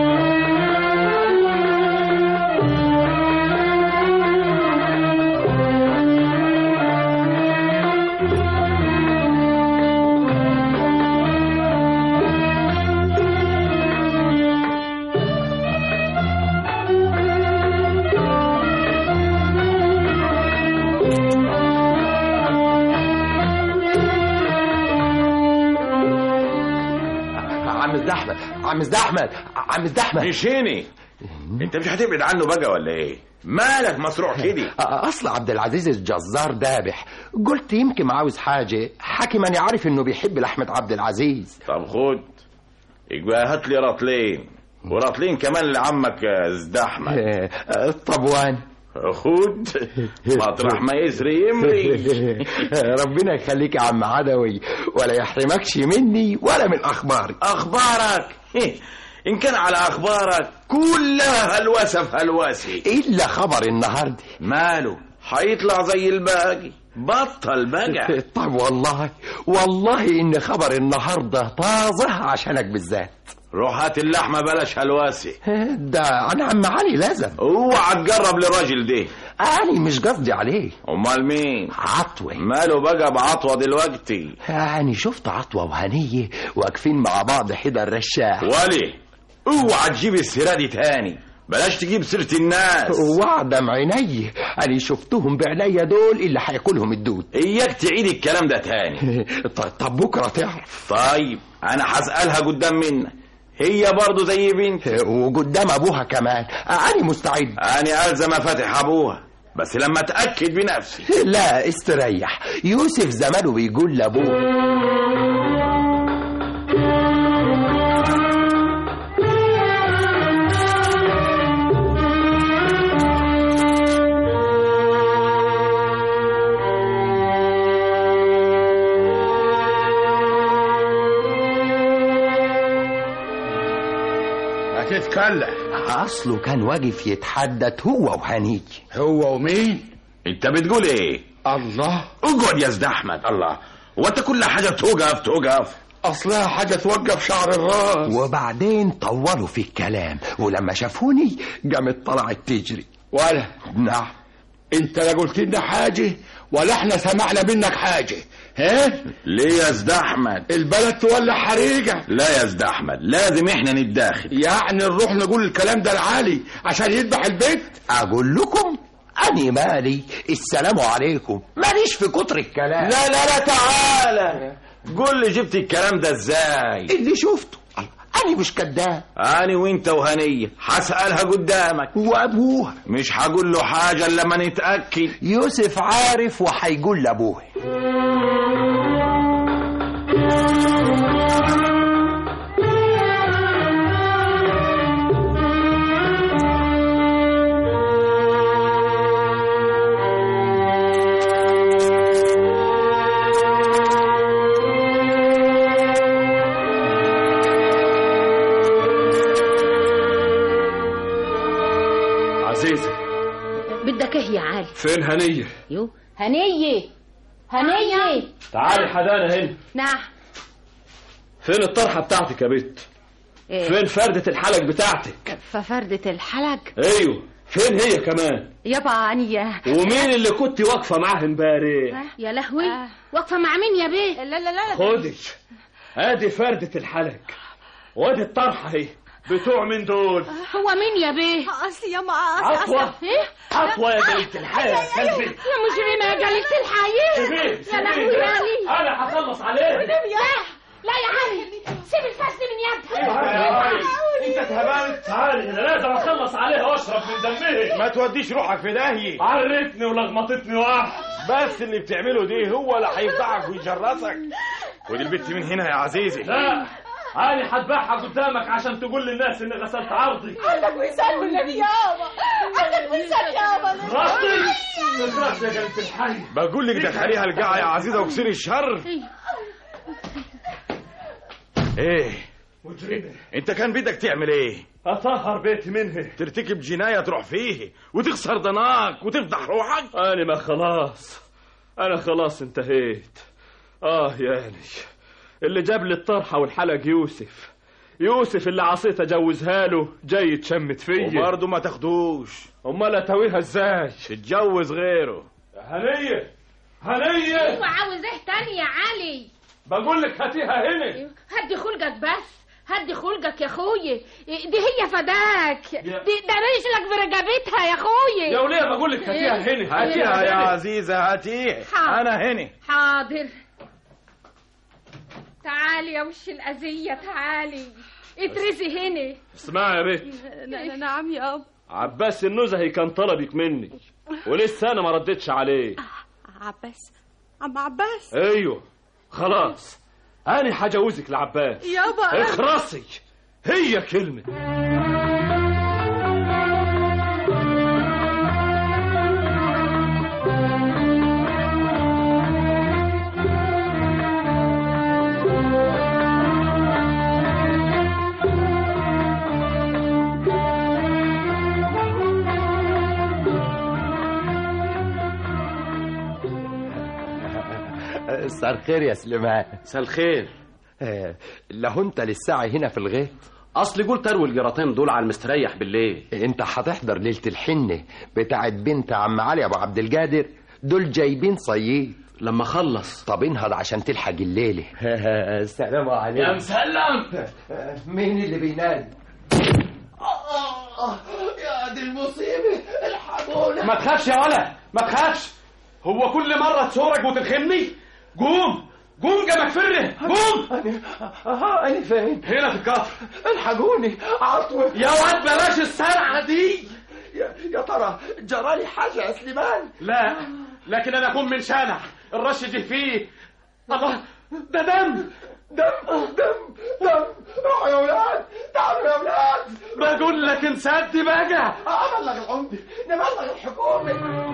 عم الزحمة عم الزحمة عم الزحمة مشيني انت مش هتبعد عنه بقى ولا ايه مالك مصروع كده اصل عبد العزيز الجزار دابح قلت يمكن عاوز حاجة حكي ماني عارف انه بيحب لحمة عبد العزيز طب خد يبقى هات لي رطلين ورطلين كمان لعمك زد احمد طب وان خد مطرح ما يسري يمري ربنا يخليك يا عم عدوي ولا يحرمكش مني ولا من اخباري اخبارك ان كان على اخبارك كلها هلوسه في هلوسه الا خبر النهارده ماله هيطلع زي الباقي بطل بقى طب والله والله ان خبر النهارده طازه عشانك بالذات روح هات اللحمه بلاش هلواسه ده انا عم علي لازم اوعى تجرب للراجل ده انا مش قصدي عليه امال مين عطوه ماله بقى بعطوه دلوقتي يعني شفت عطوه وهنيه واقفين مع بعض حدا الرشاح ولي اوعى تجيب السيره دي تاني بلاش تجيب سيره الناس وعدم عيني انا شفتهم بعينيا دول اللي هياكلهم الدود اياك تعيد الكلام ده تاني طب بكره تعرف طيب انا هسالها قدام منك هي برضه زي بنتي وقدام ابوها كمان انا مستعد انا الزم فاتح ابوها بس لما اتاكد بنفسي لا استريح يوسف زمانه بيقول لابوه تتكلم اصله كان واقف يتحدث هو وهنيج هو ومين انت بتقول ايه الله اقعد يا زد احمد الله وانت كل حاجه توقف توقف اصلها حاجه توقف شعر الراس وبعدين طولوا في الكلام ولما شافوني قامت طلعت تجري ولا نعم انت لا قلت لنا حاجه ولا احنا سمعنا منك حاجه ها ليه يا زد احمد البلد تولع حريقه لا يا زد احمد لازم احنا نتداخل يعني نروح نقول الكلام ده لعلي عشان يذبح البيت اقول لكم أني مالي السلام عليكم ماليش في كتر الكلام لا لا لا تعالى قول لي جبت الكلام ده ازاي اللي شفته أنا مش كداب أنا وأنت وهنية هسألها قدامك وأبوها مش هقول له حاجة إلا لما نتأكد يوسف عارف وهيقول لأبوه عزيزة بدك ايه يا علي فين هنية يو هنية هنية تعالي حدانا هنا نعم فين الطرحة بتاعتك يا بت إيه؟ فين فردة الحلق بتاعتك ففردة الحلق ايوه فين هي كمان يابا أنية ومين اللي كنت واقفة معاه امبارح يا لهوي واقفة مع مين يا بيه لا لا لا خدي ادي فردة الحلق وادي الطرحة اهي بتوع من دول هو مين يا بيه اصل يا ما عطوة ايه عطوة يا جليلة الحياة يا كلبي يا مجرمة يا جليلة الحياة سيبيه يا لهوي يا علي انا هخلص عليه لا لا يا علي سيب الفصل من يدك انت اتهبلت تعالي انا لازم اخلص عليها واشرب من دمها ما توديش روحك في داهيه عرفتني ولخبطتني واحد بس اللي بتعمله دي هو اللي هيفضحك ويجرسك ودي البت من هنا يا عزيزي لا انا هذبحها قدامك عشان تقول للناس اني غسلت عرضي عندك مثال والنبي يابا عندك مثال يابا راسي راسي يا جليلة الحي بقول لك دخليها القاعه يا عزيزه وكسري الشر ايه مجرمة انت كان بدك تعمل ايه اطهر بيتي منها ترتكب جنايه تروح فيه وتخسر ضناك وتفضح روحك انا ما خلاص انا خلاص انتهيت اه ياني اللي جاب لي الطرحه والحلق يوسف يوسف اللي عصيت اجوزها له جاي يتشمت فيا وبرضه ما تاخدوش امال اتويها ازاي تتجوز غيره هنيه هنيه هو عاوز ايه تاني يا علي بقول لك هاتيها هنا هدي خلقك بس هدي خلقك يا اخويا دي هي فداك دي ده رجلك برقبتها يا اخويا يا وليه بقول لك هاتيها هنا هاتيها يا عزيزه هاتيه حاضر. انا هنا حاضر تعالي يا وش الأذية تعالي اترسي هنا اسمعي يا بنت نعم يا اب عباس النزهي كان طلبك مني ولسه انا ما ردتش عليه عباس عم عباس ايوه خلاص انا هجوزك لعباس يابا اخرسي هي كلمة مساء الخير يا سليمان مساء الخير له انت للساعة هنا في الغيط اصلي قلت اروي الجراتين دول على المستريح بالليل انت هتحضر ليلة الحنة بتاعت بنت عم علي ابو عبد القادر دول جايبين صياد لما خلص طب انهض عشان تلحق الليلة السلام عليكم يا مسلم مين اللي بينادي يا دي المصيبة الحقونا ما تخافش يا ولا ما تخافش هو كل مرة تصورك وتلخمني قوم قوم جمك فره قوم انا انا فين هنا في القطر الحقوني عطوة يا واد بلاش السرعة دي يا, يا ترى جرالي حاجة يا سليمان لا لكن انا اكون من شانع الرش جه فيه الله ده دم دم دم دم روحوا يا ولاد تعالوا يا ولاد بقول لك انسدي بقى ابلغ العمدة نبلغ الحكومة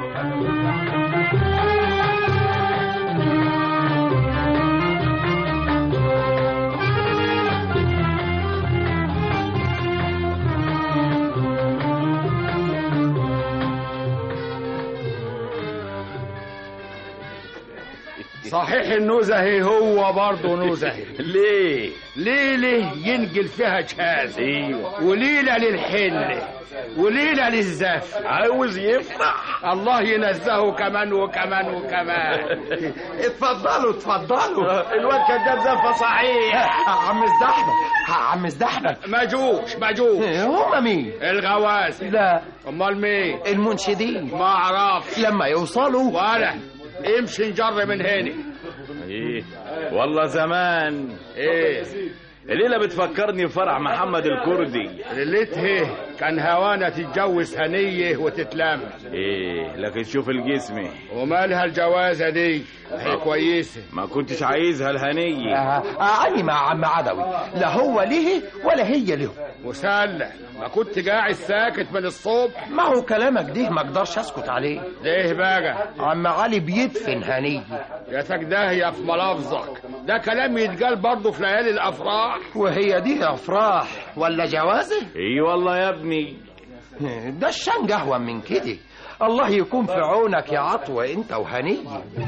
صحيح النزهي هو برضه نزهي ليه ليلة ينقل فيها جهاز ايوه وليلة للحنة وليلة للزف عاوز يفرح الله ينزهه كمان وكمان وكمان اتفضلوا اتفضلوا الواد كان جاب زفه صحيح عم الزحمة عم الزحمة مجوش مجوش هما مين الغواز لا امال مين المنشدين ما اعرفش لما يوصلوا ولا امشي نجر من هنا ايه والله زمان ايه الليله بتفكرني بفرح محمد الكردي ليلته كان هوانا تتجوز هنيه وتتلم ايه لكن شوف الجسم ومالها الجوازه دي هي كويسه ما كنتش عايزها الهنيه آه أني مع عم عدوي لا هو ليه ولا هي له مسلح ما كنت قاعد ساكت من الصبح ما هو كلامك ده ما اقدرش اسكت عليه ليه بقى عم علي بيدفن هنيه يا داهية في ملافظك ده كلام يتقال برضه في ليالي الافراح وهي دي افراح ولا جوازه اي والله يا ابني ده الشان قهوه من كده الله يكون في عونك يا عطوة انت وهنيه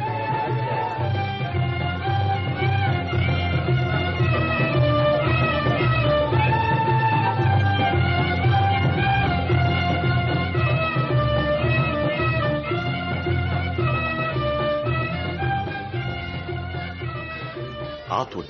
عطوة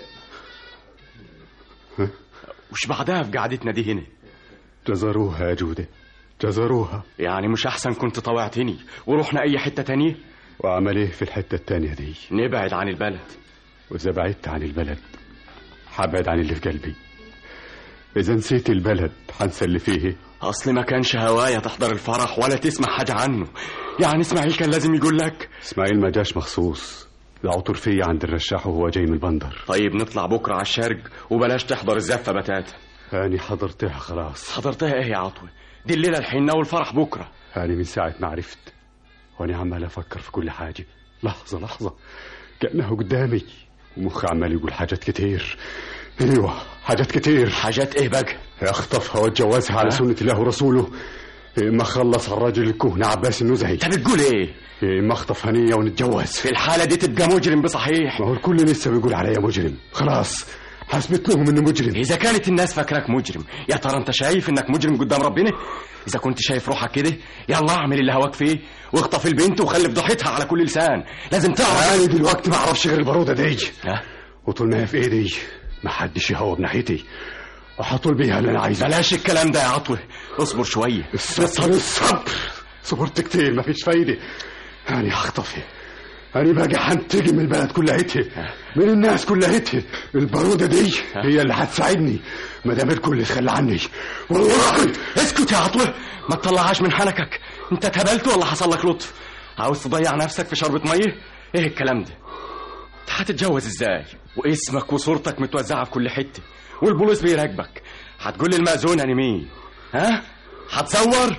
وش بعدها في قعدتنا دي هنا جزروها يا جودة جزروها يعني مش أحسن كنت طوعتني ورحنا أي حتة تانية وعمل ايه في الحتة التانية دي نبعد عن البلد وإذا بعدت عن البلد حبعد عن اللي في قلبي إذا نسيت البلد حنسى اللي فيه أصل ما كانش هوايا تحضر الفرح ولا تسمع حاجة عنه يعني إسماعيل كان لازم يقول لك إسماعيل ما جاش مخصوص العطر فيا عند الرشاح وهو جاي من البندر طيب نطلع بكرة على الشرق وبلاش تحضر الزفة بتاتا هاني حضرتها خلاص حضرتها ايه يا عطوة دي الليلة الحنة والفرح بكرة هاني من ساعة ما عرفت وأنا عمال أفكر في كل حاجة لحظة لحظة كأنه قدامي ومخي عمال يقول حاجات كتير ايوه حاجات كتير حاجات ايه بقى اخطفها واتجوزها على سنة الله ورسوله اما اخلص على الراجل الكهنة عباس النزهي انت بتقول ايه اما اخطف هنية ونتجوز في الحالة دي تبقى مجرم بصحيح ما هو الكل لسه بيقول عليا مجرم خلاص حسبت لهم اني مجرم اذا كانت الناس فاكراك مجرم يا ترى انت شايف انك مجرم قدام ربنا اذا كنت شايف روحك كده يلا اعمل اللي هواك فيه واخطف البنت وخلي فضحتها على كل لسان لازم تعرف انا دلوقتي ما اعرفش غير البارودة دي ها وطول ما هي في ايدي ما حدش يهوى بناحيتي وحطول بيها اللي انا عايزه بلاش الكلام ده يا عطوة اصبر شوية الصبر الصبر صبرت كتير ما فيش فايدة أنا هخطفي أنا باجي هنتجم من البلد كلها من الناس كلها البارودة دي هي اللي هتساعدني ما دام الكل اتخلى عني والله اسكت يا عطوة ما تطلعهاش من حنكك انت اتهبلت ولا حصل لك لطف عاوز تضيع نفسك في شربة مية ايه الكلام ده انت هتتجوز ازاي واسمك وصورتك متوزعة في كل حتة والبوليس بيراقبك هتقول لي المأذون انا مين ها هتصور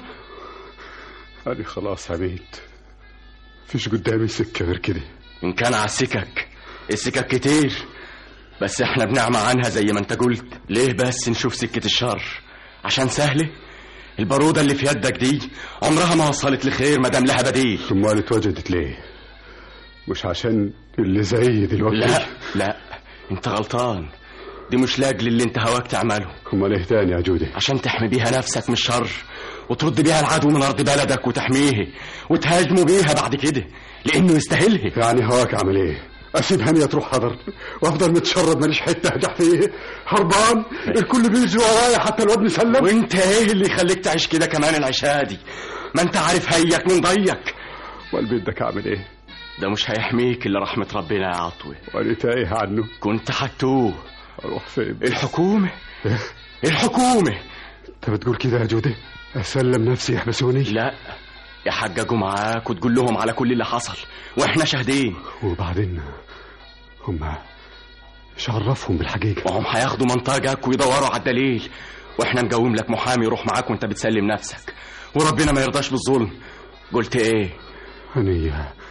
أنا خلاص عميت فيش قدامي سكة غير كده ان كان على السكك السكك كتير بس احنا بنعمى عنها زي ما انت قلت ليه بس نشوف سكة الشر عشان سهلة البارودة اللي في يدك دي عمرها ما وصلت لخير ما دام لها بديل امال اتوجدت ليه مش عشان اللي زي دلوقتي لا لا انت غلطان دي مش لاجل اللي انت هواك تعمله امال ايه تاني يا جودي عشان تحمي بيها نفسك من الشر وترد بيها العدو من ارض بلدك وتحميه وتهاجمه بيها بعد كده لانه يستاهلها يعني هواك عمل ايه اسيب هنية تروح حضر وافضل متشرد ماليش حته اهدح فيه هربان الكل بيجري ورايا حتى الواد مسلم وانت ايه اللي يخليك تعيش كده كمان العيشه دي ما انت عارف هيك من ضيك امال بدك اعمل ايه ده مش هيحميك الا رحمه ربنا يا عطوه وانا تايه عنه كنت حتوه اروح فين الحكومه الحكومه انت بتقول كده يا جودي اسلم نفسي يحبسوني لا يحججوا معاك وتقول لهم على كل اللي حصل واحنا شاهدين وبعدين هم مش عرفهم بالحقيقة وهم هياخدوا منطقك ويدوروا على الدليل واحنا نقوم لك محامي يروح معاك وانت بتسلم نفسك وربنا ما يرضاش بالظلم قلت ايه أني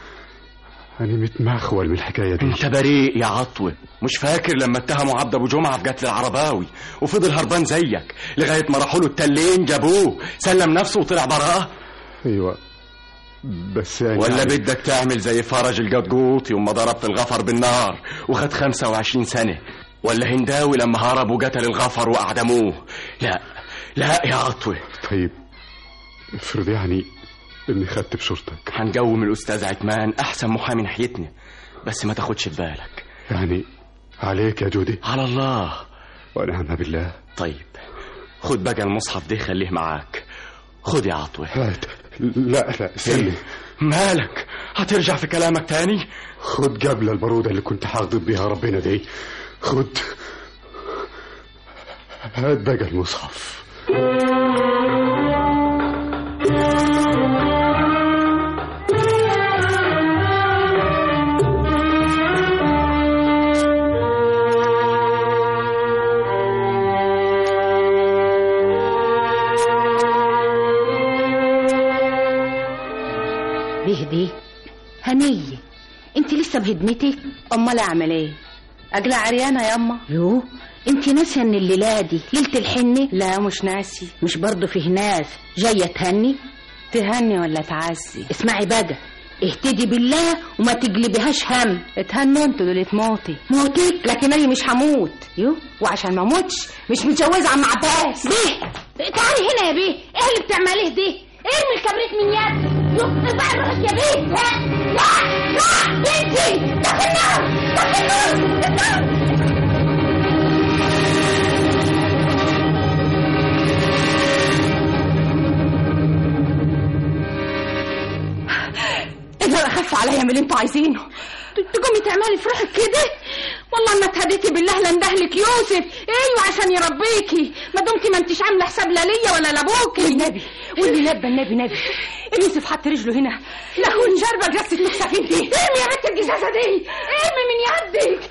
أنا متمخول من الحكاية دي انت بريء يا عطوة مش فاكر لما اتهموا عبد ابو جمعة في قتل العرباوي وفضل هربان زيك لغاية ما راحوا له التلين جابوه سلم نفسه وطلع براءة ايوه بس يعني ولا بدك تعمل زي فرج الجدجوط يوم ما ضربت الغفر بالنار وخد 25 سنة ولا هنداوي لما هرب وقتل الغفر وأعدموه لا لا يا عطوة طيب افرض يعني اني خدت بشرطك هنقوم الأستاذ عتمان أحسن محامي ناحيتنا بس ما تاخدش في بالك يعني عليك يا جودي على الله ونعم بالله طيب خد بقى المصحف ده خليه معاك خد يا عطوة هات لا لا استني مالك هترجع في كلامك تاني خد قبل البرودة اللي كنت حاغضب بيها ربنا دي خد هات بقى المصحف ليه دي هنية انت لسه بهدمتك امال اعمل ايه اجلى عريانه ياما يو انت ناسيه ان الليله دي ليله الحنه لا مش ناسي مش برضه فيه ناس جايه تهني تهني ولا تعزي اسمعي بقى اهتدي بالله وما تجلبيهاش هم اتهنوا انتوا دول تموتي موتك لكن انا مش هموت يو وعشان ما اموتش مش متجوزه عم عباس بيه تعالي هنا يا بيه ايه اللي بتعمليه دي ارمي الكبريت من يدك يو ارفعي روحك يا بيه لا لا لا بنتي ده في النار ده في النار ده في النار. اقدر اخف عليا من اللي انتوا عايزينه تقومي تعملي في روحك كده والله ما اتهديتي بالله لندهلك يوسف ايوه عشان يربيكي ما دمتي ما انتش عامله حساب لا ليا ولا لابوكي والنبي واللي نبى النبي نبي يوسف حط رجله هنا لا ونجربة جسة مكسفين دي ارمي يا بنت الجزازه دي ارمي من يدك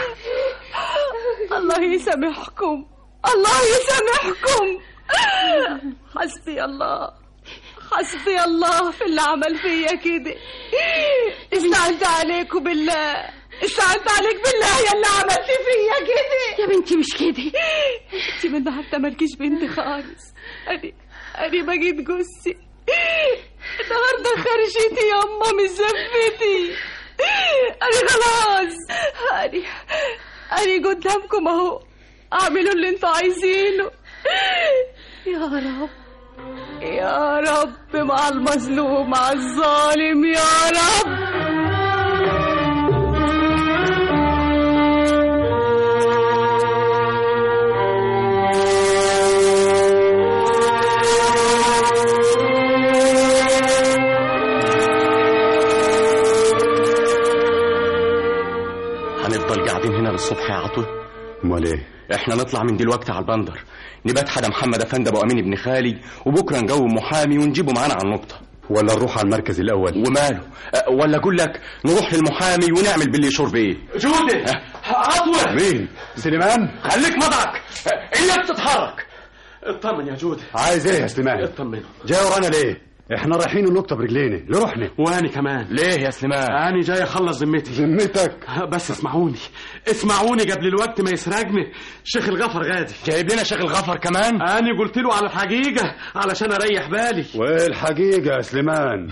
الله يسامحكم الله يسامحكم حسبي الله حسبي الله في اللي عمل فيا كده استعنت عليكم بالله استعنت عليك بالله يا اللي عملت فيا كده يا بنتي مش كده انت من النهارده مالكيش بنت خالص انا انا بجيت جثي النهارده خرجتي يا اما مش زفتي انا خلاص انا انا قدامكم اهو اعملوا اللي انتوا عايزينه يا رب يا رب مع المظلوم مع الظالم يا رب هنفضل قاعدين هنا للصبح يا عطوة امال ايه احنا نطلع من دلوقتي على البندر نبات حدا محمد افندي ابو امين ابن خالي وبكره نجوم محامي ونجيبه معانا على النقطه ولا نروح على المركز الاول وماله أه، ولا اقول لك نروح للمحامي ونعمل باللي يشور بايه جودة عطوة مين سليمان خليك مضعك اياك تتحرك اطمن يا جودة عايز ايه يا سليمان اطمنوا جاي ورانا ليه احنا رايحين النقطة برجلينا لروحنا واني كمان ليه يا سليمان انا جاي اخلص ذمتي ذمتك بس اسمعوني اسمعوني قبل الوقت ما يسرقني شيخ الغفر غادي جايب لنا شيخ الغفر كمان انا قلت له على الحقيقه علشان اريح بالي وايه الحقيقة يا سليمان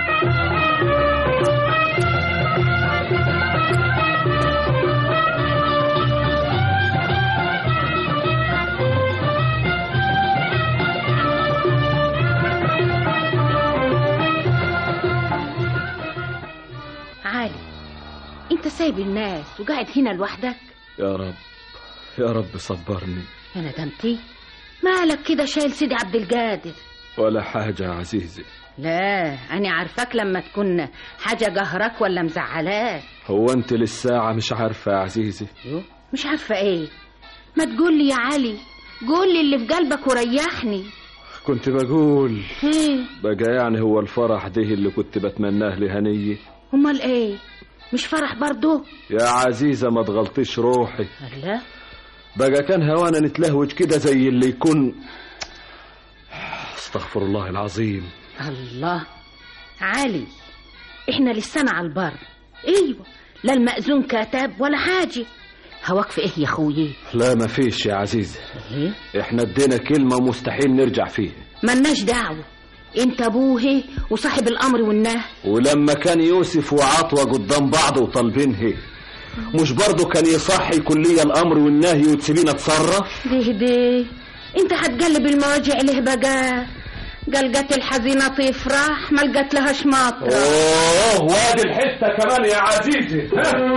علي انت سايب الناس وقاعد هنا لوحدك يا رب يا رب صبرني يا ندمتي مالك كده شايل سيدي عبد القادر ولا حاجة يا عزيزي لا انا عارفاك لما تكون حاجه قهرك ولا مزعلاك هو انت للساعة مش عارفة يا عزيزي يو مش عارفه ايه ما تقول لي يا علي قول لي اللي في قلبك وريحني كنت بقول ايه بقى يعني هو الفرح ده اللي كنت بتمناه لهنية امال ايه مش فرح برضه يا عزيزة ما تغلطيش روحي لا بقى كان هوانا نتلهوج كده زي اللي يكون استغفر الله العظيم الله علي احنا لسنا على البر ايوه لا المأذون كتب ولا حاجه هواك في ايه يا اخويا لا ما فيش يا عزيزي ايه احنا ادينا كلمة مستحيل نرجع فيها ملناش دعوه انت ابوه وصاحب الامر والنهي ولما كان يوسف وعطوة قدام بعض وطالبينها مش برضه كان يصحي كلية الأمر والنهي وتسيبينا اتصرف ده ده انت هتقلب المواجع ليه بقى قلقت الحزينة تفرح ما لقت لهاش مطرح اوه وادي الحتة كمان يا عزيزي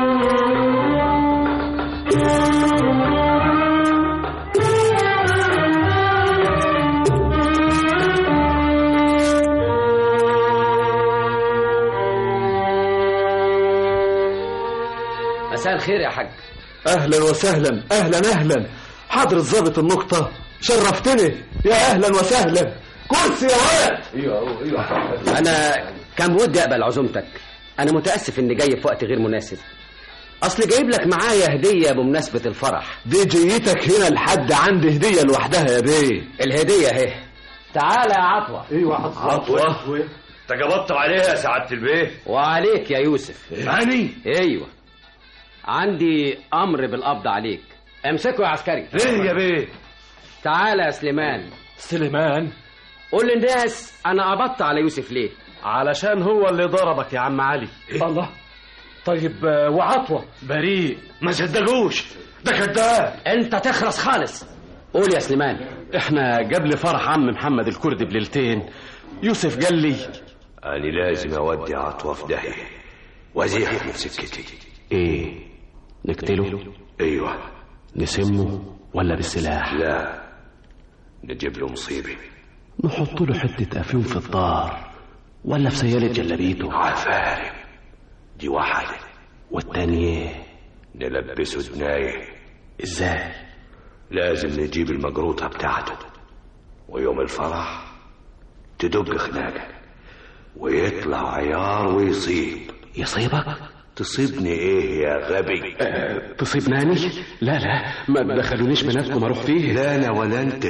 مساء الخير يا حاج اهلا وسهلا اهلا اهلا حضرة ضابط النقطة شرفتني يا اهلا وسهلا كرسي يا ولد ايوه ايوه انا كان بودي اقبل عزومتك انا متاسف اني جاي في وقت غير مناسب اصل جايب لك معايا هديه بمناسبه الفرح دي جيتك هنا لحد عندي هدية لوحدها يا بيه الهديه اهي تعالى يا عطوه ايوه عطوة انت قبضت عليها يا سعادة البيه وعليك يا يوسف يعني ايوه عندي امر بالقبض عليك امسكه يا عسكري ليه يا بيه تعالى يا سليمان سليمان قول للناس انا قبضت على يوسف ليه علشان هو اللي ضربك يا عم علي الله طيب آه، وعطوة بريء ما صدقوش ده كذاب انت تخرس خالص قول يا سليمان احنا قبل فرح عم محمد الكردي بليلتين يوسف قال لي أنا لازم أودي عطوة في داهية وأزيحه من سكتي ايه نقتله أيوة نسمه ولا بالسلاح لا نجيب له مصيبة نحط له حتة أفيون في الدار ولا في سيالة جلابيته عفارم دي واحدة والتانية نلبسه دناية ازاي لازم نجيب المجروطة بتاعته ويوم الفرح تدق خناقة ويطلع عيار ويصيب يصيبك تصيبني ايه يا غبي أه تصيبناني لا لا ما دخلونيش بناتكم اروح فيه لا انا ولا انت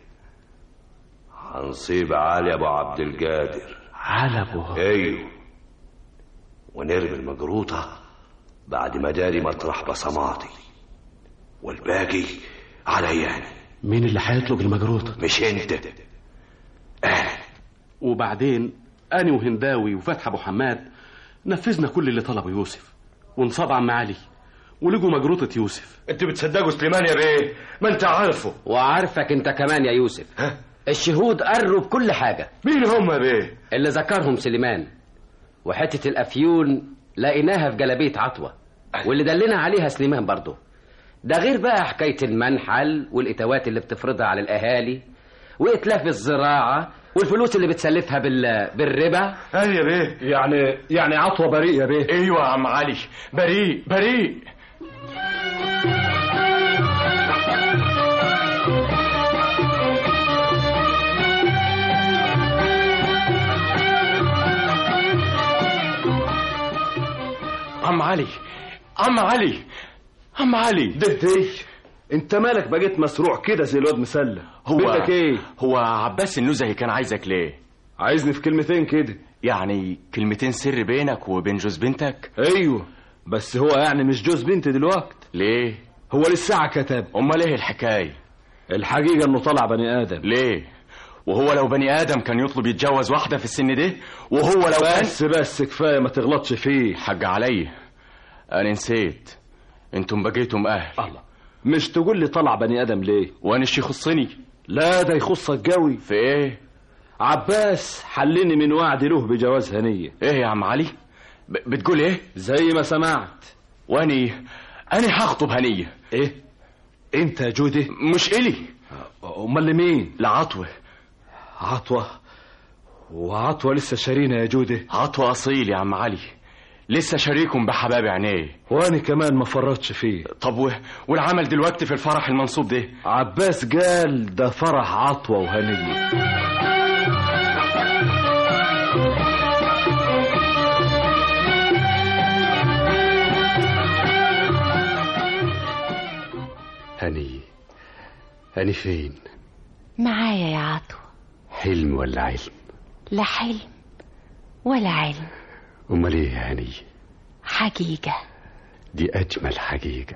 هنصيب علي ابو عبد القادر على ابو ايوه ونرمي المجروطة بعد ما داري مطرح بصماتي والباقي علياني مين اللي هيطلق المجروطة مش انت انا وبعدين أنا وهنداوي وفتحي أبو حماد نفذنا كل اللي طلبه يوسف ونصاب عم علي ولقوا مجروطة يوسف انت بتصدقوا سليمان يا بيه ما انت عارفه وعارفك انت كمان يا يوسف ها؟ الشهود قروا بكل حاجة مين هم يا بيه اللي ذكرهم سليمان وحتة الأفيون لقيناها في جلابية عطوة واللي دلنا عليها سليمان برضه ده غير بقى حكاية المنحل والإتاوات اللي بتفرضها على الأهالي وإتلاف الزراعة والفلوس اللي بتسلفها بال... بالربا ايوه يا بيه يعني يعني عطوة بريء يا بيه ايوه يا عم علي بريء بريء عم علي عم علي عم علي ددي انت مالك بقيت مسروع كده زي الواد مسلم هو بدك ايه هو عباس النزهي كان عايزك ليه عايزني في كلمتين كده يعني كلمتين سر بينك وبين جوز بنتك ايوه بس هو يعني مش جوز بنتي دلوقتي ليه هو للساعة كتب امال ايه الحكايه الحقيقة انه طلع بني ادم ليه وهو لو بني ادم كان يطلب يتجوز واحده في السن ده وهو لو بس بس كفاية ما تغلطش فيه حق عليا انا نسيت انتم بقيتم اهل الله مش تقول لي طلع بني ادم ليه وانا الشيخ يخصني لا ده يخصك قوي في ايه عباس حلني من وعد له بجواز هنية ايه يا عم علي ب... بتقول ايه زي ما سمعت واني انا هخطب هنية ايه انت يا جودي مش الي امال لمين لعطوة عطوة وعطوة لسه شارينا يا جودي عطوة اصيل يا عم علي لسه شريكم بحباب عينيه وانا كمان ما فرطش فيه طب و... والعمل دلوقتي في الفرح المنصوب ده عباس قال ده فرح عطوة وهنية هني هني فين معايا يا عطوة حلم ولا علم لا حلم ولا علم امال ايه يا هني حقيقة دي اجمل حقيقه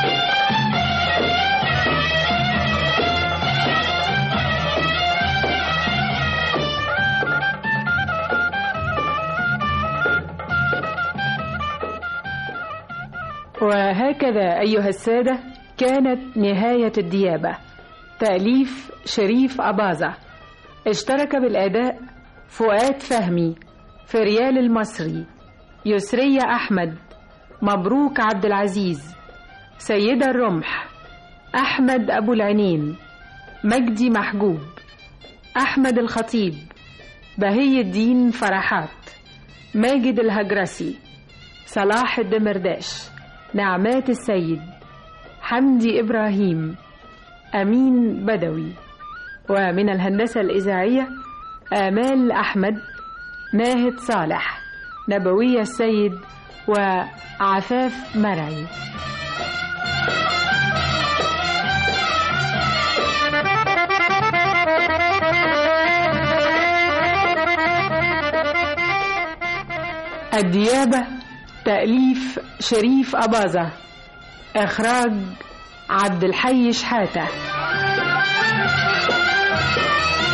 وهكذا أيها السادة كانت نهاية الديابة تأليف شريف أباظة اشترك بالأداء فؤاد فهمي فريال المصري يسرية أحمد مبروك عبد العزيز سيدة الرمح أحمد أبو العنين مجدي محجوب أحمد الخطيب بهي الدين فرحات ماجد الهجرسي صلاح الدمرداش نعمات السيد حمدي إبراهيم أمين بدوي ومن الهندسة الإذاعية آمال أحمد ناهد صالح نبوية السيد وعفاف مرعي الديابة تأليف شريف أباظة إخراج عبد الحي شحاتة